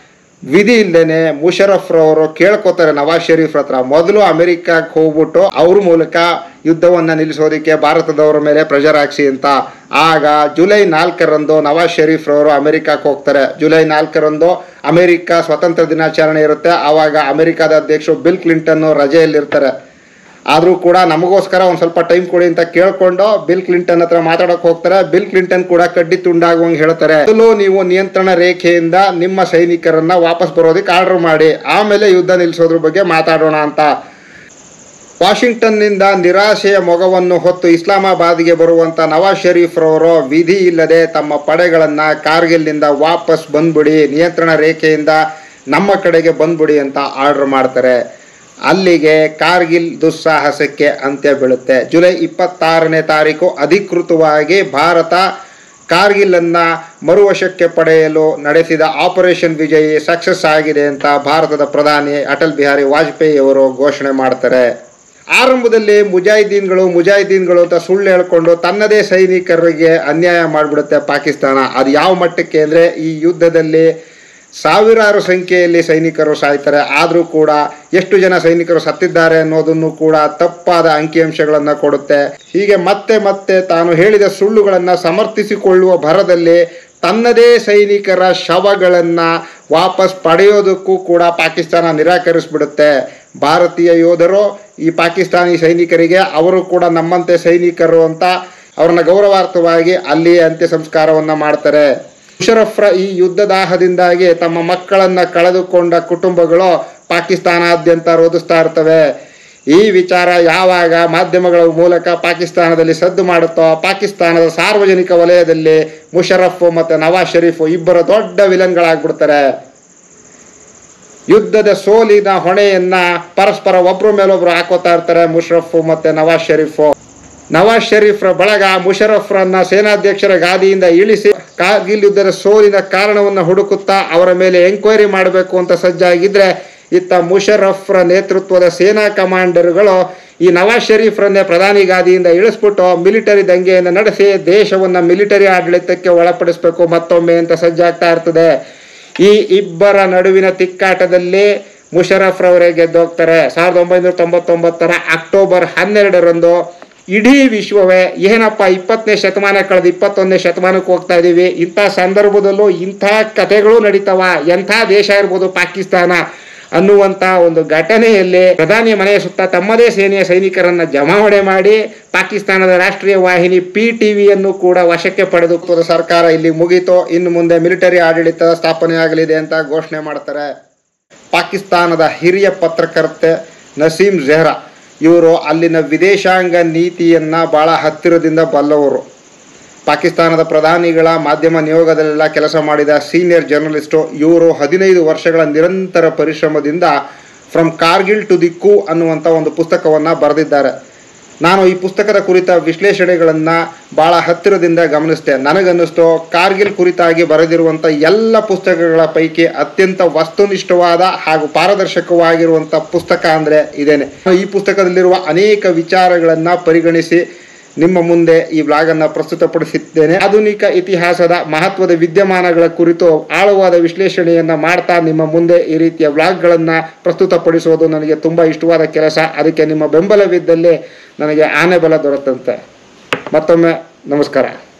ವಿಧಿ ಇಲ್ಲದೇನೆ ಮುಷರಫ್ ರವರು ಕೇಳ್ಕೊತಾರೆ ನವಾಜ್ ಶರೀಫ್ ಹತ್ರ ಮೊದಲು ಅಮೆರಿಕಕ್ಕೆ ಹೋಗ್ಬಿಟ್ಟು ಅವ್ರ ಮೂಲಕ ಯುದ್ಧವನ್ನ ನಿಲ್ಲಿಸೋದಕ್ಕೆ ಭಾರತದವರ ಮೇಲೆ ಪ್ರೆಷರ್ ಹಾಕ್ಸಿ ಅಂತ ಆಗ ಜುಲೈ ನಾಲ್ಕರಂದು ನವಾಜ್ ಶರೀಫ್ ರವರು ಅಮೆರಿಕಕ್ಕೆ ಹೋಗ್ತಾರೆ ಜುಲೈ ನಾಲ್ಕರಂದು ಅಮೆರಿಕ ಸ್ವತಂತ್ರ ದಿನಾಚರಣೆ ಇರುತ್ತೆ ಆವಾಗ ಅಮೆರಿಕದ ಅಧ್ಯಕ್ಷರು ಬಿಲ್ ಕ್ಲಿಂಟನ್ ರಜೆಯಲ್ಲಿರ್ತಾರೆ ಆದರೂ ಕೂಡ ನಮಗೋಸ್ಕರ ಒಂದು ಸ್ವಲ್ಪ ಟೈಮ್ ಕೊಡಿ ಅಂತ ಕೇಳ್ಕೊಂಡು ಬಿಲ್ ಕ್ಲಿಂಟನ್ ಹತ್ರ ಮಾತಾಡೋಕೆ ಹೋಗ್ತಾರೆ ಬಿಲ್ ಕ್ಲಿಂಟನ್ ಕೂಡ ಕಡ್ಡಿ ತುಂಡಾಗುವಂಗೆ ಹೇಳ್ತಾರೆ ಮೊದಲು ನೀವು ನಿಯಂತ್ರಣ ರೇಖೆಯಿಂದ ನಿಮ್ಮ ಸೈನಿಕರನ್ನ ವಾಪಸ್ ಬರೋದಕ್ಕೆ ಆರ್ಡರ್ ಮಾಡಿ ಆಮೇಲೆ ಯುದ್ಧ ನಿಲ್ಲಿಸೋದ್ರ ಬಗ್ಗೆ ಮಾತಾಡೋಣ ಅಂತ ವಾಷಿಂಗ್ಟನ್ನಿಂದ ನಿರಾಶೆಯ ಮೊಗವನ್ನು ಹೊತ್ತು ಇಸ್ಲಾಮಾಬಾದ್ಗೆ ಬರುವಂತ ನವಾಜ್ ಶರೀಫ್ ರವರು ವಿಧಿ ಇಲ್ಲದೆ ತಮ್ಮ ಪಡೆಗಳನ್ನ ಕಾರ್ಗಿಲ್ನಿಂದ ವಾಪಸ್ ಬಂದ್ಬಿಡಿ ನಿಯಂತ್ರಣ ರೇಖೆಯಿಂದ ನಮ್ಮ ಕಡೆಗೆ ಬಂದ್ಬಿಡಿ ಅಂತ ಆರ್ಡರ್ ಮಾಡ್ತಾರೆ ಅಲ್ಲಿಗೆ ಕಾರ್ಗಿಲ್ ದುಸ್ಸಾಹಸಕ್ಕೆ ಅಂತ್ಯ ಬೀಳುತ್ತೆ ಜುಲೈ ಇಪ್ಪತ್ತಾರನೇ ತಾರೀಕು ಅಧಿಕೃತವಾಗಿ ಭಾರತ ಕಾರ್ಗಿಲನ್ನ ಮರುವಶಕ್ಕೆ ಪಡೆಯಲು ನಡೆಸಿದ ಆಪರೇಷನ್ ವಿಜಯ್ ಸಕ್ಸಸ್ ಆಗಿದೆ ಅಂತ ಭಾರತದ ಪ್ರಧಾನಿ ಅಟಲ್ ಬಿಹಾರಿ ವಾಜಪೇಯಿ ಅವರು ಘೋಷಣೆ ಮಾಡ್ತಾರೆ ಆರಂಭದಲ್ಲಿ ಮುಜಾಹಿದೀನ್ಗಳು ಮುಜಾಹಿದೀನ್ಗಳು ಅಂತ ಸುಳ್ಳು ಹೇಳ್ಕೊಂಡು ತನ್ನದೇ ಸೈನಿಕರಿಗೆ ಅನ್ಯಾಯ ಮಾಡಿಬಿಡುತ್ತೆ ಪಾಕಿಸ್ತಾನ ಅದು ಯಾವ ಮಟ್ಟಕ್ಕೆ ಅಂದರೆ ಈ ಯುದ್ಧದಲ್ಲಿ ಸಾವಿರಾರು ಸಂಖ್ಯೆಯಲ್ಲಿ ಸೈನಿಕರು ಸಾಯ್ತಾರೆ ಆದರೂ ಕೂಡ ಎಷ್ಟು ಜನ ಸೈನಿಕರು ಸತ್ತಿದ್ದಾರೆ ಅನ್ನೋದನ್ನು ಕೂಡ ತಪ್ಪಾದ ಅಂಕಿಅಂಶಗಳನ್ನು ಕೊಡುತ್ತೆ ಹೀಗೆ ಮತ್ತೆ ಮತ್ತೆ ತಾನು ಹೇಳಿದ ಸುಳ್ಳುಗಳನ್ನು ಸಮರ್ಥಿಸಿಕೊಳ್ಳುವ ಭರದಲ್ಲಿ ತನ್ನದೇ ಸೈನಿಕರ ಶವಗಳನ್ನ ವಾಪಸ್ ಪಡೆಯೋದಕ್ಕೂ ಕೂಡ ಪಾಕಿಸ್ತಾನ ನಿರಾಕರಿಸ್ಬಿಡುತ್ತೆ ಭಾರತೀಯ ಯೋಧರು ಈ ಪಾಕಿಸ್ತಾನಿ ಸೈನಿಕರಿಗೆ ಅವರು ಕೂಡ ನಮ್ಮಂತೆ ಸೈನಿಕರು ಅಂತ ಅವ್ರನ್ನ ಗೌರವಾರ್ಥವಾಗಿ ಅಲ್ಲಿಯೇ ಅಂತ್ಯ ಸಂಸ್ಕಾರವನ್ನ ಮಾಡ್ತಾರೆ ಮುಷರಫ್ರ ಈ ಯುದ್ಧದಾಹದಿಂದಾಗಿ ತಮ್ಮ ಮಕ್ಕಳನ್ನ ಕಳೆದುಕೊಂಡ ಕುಟುಂಬಗಳು ಪಾಕಿಸ್ತಾನಾದ್ಯಂತ ರೋಧಿಸ್ತಾ ಇರ್ತವೆ ಈ ವಿಚಾರ ಯಾವಾಗ ಮಾಧ್ಯಮಗಳ ಮೂಲಕ ಪಾಕಿಸ್ತಾನದಲ್ಲಿ ಸದ್ದು ಮಾಡುತ್ತೋ ಪಾಕಿಸ್ತಾನದ ಸಾರ್ವಜನಿಕ ವಲಯದಲ್ಲಿ ಮುಷರಫ್ ಮತ್ತು ನವಾಜ್ ಶರೀಫ್ ಇಬ್ಬರು ದೊಡ್ಡ ವಿಲನ್ಗಳಾಗ್ಬಿಡ್ತಾರೆ ಯುದ್ಧದ ಸೋಲಿನ ಹೊಣೆಯನ್ನ ಪರಸ್ಪರ ಒಬ್ರ ಮೇಲೊಬ್ರು ಹಾಕೋತಾ ಇರ್ತಾರೆ ಮುಷರಫ್ ಮತ್ತೆ ನವಾಜ್ ಶರೀಫ್ ನವಾಜ್ ಶರೀಫ್ರ ಬಳಗ ಮುಷರಫ್ರನ್ನ ಸೇನಾಧ್ಯಕ್ಷರ ಗಾದಿಯಿಂದ ಇಳಿಸಿ ಕಾರ್ಗಿಲ್ ಯುದ್ಧದ ಸೋಲಿನ ಕಾರಣವನ್ನು ಹುಡುಕುತ್ತಾ ಅವರ ಮೇಲೆ ಎಂಕ್ವೈರಿ ಮಾಡಬೇಕು ಅಂತ ಸಜ್ಜಾಗಿದ್ರೆ ಇತ್ತ ಮುಷರಫ್ರ ನೇತೃತ್ವದ ಸೇನಾ ಕಮಾಂಡರ್ಗಳು ಈ ನವಾಜ್ ಶರೀಫ್ರನ್ನೇ ಪ್ರಧಾನಿ ಗಾದಿಯಿಂದ ಇಳಿಸ್ಬಿಟ್ಟು ಮಿಲಿಟರಿ ದಂಗೆಯನ್ನು ನಡೆಸಿ ದೇಶವನ್ನ ಮಿಲಿಟರಿ ಆಡಳಿತಕ್ಕೆ ಒಳಪಡಿಸಬೇಕು ಮತ್ತೊಮ್ಮೆ ಅಂತ ಸಜ್ಜಾಗ್ತಾ ಇರ್ತದೆ ಈ ಇಬ್ಬರ ನಡುವಿನ ತಿಕ್ಕಾಟದಲ್ಲಿ ಮುಷರಫ್ ರವರೇ ಗೆದ್ದೋಗ್ತಾರೆ ಸಾವಿರದ ಒಂಬೈನೂರ ತೊಂಬತ್ತೊಂಬತ್ತರ ಅಕ್ಟೋಬರ್ ಹನ್ನೆರಡರಂದು ಇಡೀ ವಿಶ್ವವೇ ಏನಪ್ಪ ಇಪ್ಪತ್ತನೇ ಶತಮಾನ ಕಳೆದು ಇಪ್ಪತ್ತೊಂದನೇ ಶತಮಾನಕ್ಕೆ ಹೋಗ್ತಾ ಇದೀವಿ ಇಂಥ ಸಂದರ್ಭದಲ್ಲೂ ಇಂಥ ಕಥೆಗಳು ನಡೀತಾವ ಎಂಥ ದೇಶ ಇರ್ಬೋದು ಪಾಕಿಸ್ತಾನ ಅನ್ನುವಂಥ ಒಂದು ಘಟನೆಯಲ್ಲಿ ಪ್ರಧಾನಿ ಮನೆಯ ಸುತ್ತ ತಮ್ಮದೇ ಸೇನೆಯ ಸೈನಿಕರನ್ನ ಜಮಾವಣೆ ಮಾಡಿ ಪಾಕಿಸ್ತಾನದ ರಾಷ್ಟ್ರೀಯ ವಾಹಿನಿ ಪಿ ಟಿವಿಯನ್ನು ಕೂಡ ವಶಕ್ಕೆ ಪಡೆದು ಸರ್ಕಾರ ಇಲ್ಲಿ ಮುಗೀತು ಇನ್ನು ಮುಂದೆ ಮಿಲಿಟರಿ ಆಡಳಿತ ಸ್ಥಾಪನೆಯಾಗಲಿದೆ ಅಂತ ಘೋಷಣೆ ಮಾಡ್ತಾರೆ ಪಾಕಿಸ್ತಾನದ ಹಿರಿಯ ಪತ್ರಕರ್ತೆ ನಸೀಂ ಜೆಹ್ರಾ ಇವರು ಅಲ್ಲಿನ ವಿದೇಶಾಂಗ ನೀತಿಯನ್ನ ಬಹಳ ಹತ್ತಿರದಿಂದ ಬಲ್ಲವರು ಪಾಕಿಸ್ತಾನದ ಪ್ರಧಾನಿಗಳ ಮಾಧ್ಯಮ ನಿಯೋಗದಲ್ಲೆಲ್ಲ ಕೆಲಸ ಮಾಡಿದ ಸೀನಿಯರ್ ಜರ್ನಲಿಸ್ಟು ಇವರು ಹದಿನೈದು ವರ್ಷಗಳ ನಿರಂತರ ಪರಿಶ್ರಮದಿಂದ ಫ್ರಮ್ ಕಾರ್ಗಿಲ್ ಟು ದಿ ಕೂ ಅನ್ನುವಂಥ ಒಂದು ಪುಸ್ತಕವನ್ನು ಬರೆದಿದ್ದಾರೆ ನಾನು ಈ ಪುಸ್ತಕದ ಕುರಿತ ವಿಶ್ಲೇಷಣೆಗಳನ್ನು ಭಾಳ ಹತ್ತಿರದಿಂದ ಗಮನಿಸಿದೆ ನನಗನ್ನಿಸ್ತು ಕಾರ್ಗಿಲ್ ಕುರಿತಾಗಿ ಬರೆದಿರುವಂಥ ಎಲ್ಲ ಪುಸ್ತಕಗಳ ಪೈಕಿ ಅತ್ಯಂತ ವಸ್ತುನಿಷ್ಠವಾದ ಹಾಗೂ ಪಾರದರ್ಶಕವಾಗಿರುವಂಥ ಪುಸ್ತಕ ಅಂದರೆ ಇದೇನೆ ಈ ಪುಸ್ತಕದಲ್ಲಿರುವ ಅನೇಕ ವಿಚಾರಗಳನ್ನು ಪರಿಗಣಿಸಿ ನಿಮ್ಮ ಮುಂದೆ ಈ ವ್ಲಾಗನ್ನು ಪ್ರಸ್ತುತಪಡಿಸಿದ್ದೇನೆ ಆಧುನಿಕ ಇತಿಹಾಸದ ಮಹತ್ವದ ವಿದ್ಯಮಾನಗಳ ಕುರಿತು ಆಳವಾದ ವಿಶ್ಲೇಷಣೆಯನ್ನು ಮಾಡ್ತಾ ನಿಮ್ಮ ಮುಂದೆ ಈ ರೀತಿಯ ವ್ಲಾಗ್ಗಳನ್ನು ಪ್ರಸ್ತುತಪಡಿಸುವುದು ನನಗೆ ತುಂಬ ಇಷ್ಟವಾದ ಕೆಲಸ ಅದಕ್ಕೆ ನಿಮ್ಮ ಬೆಂಬಲವಿದ್ದಲ್ಲಿ ನನಗೆ ಆನೆ ಬಲ ದೊರೆತಂತೆ ಮತ್ತೊಮ್ಮೆ ನಮಸ್ಕಾರ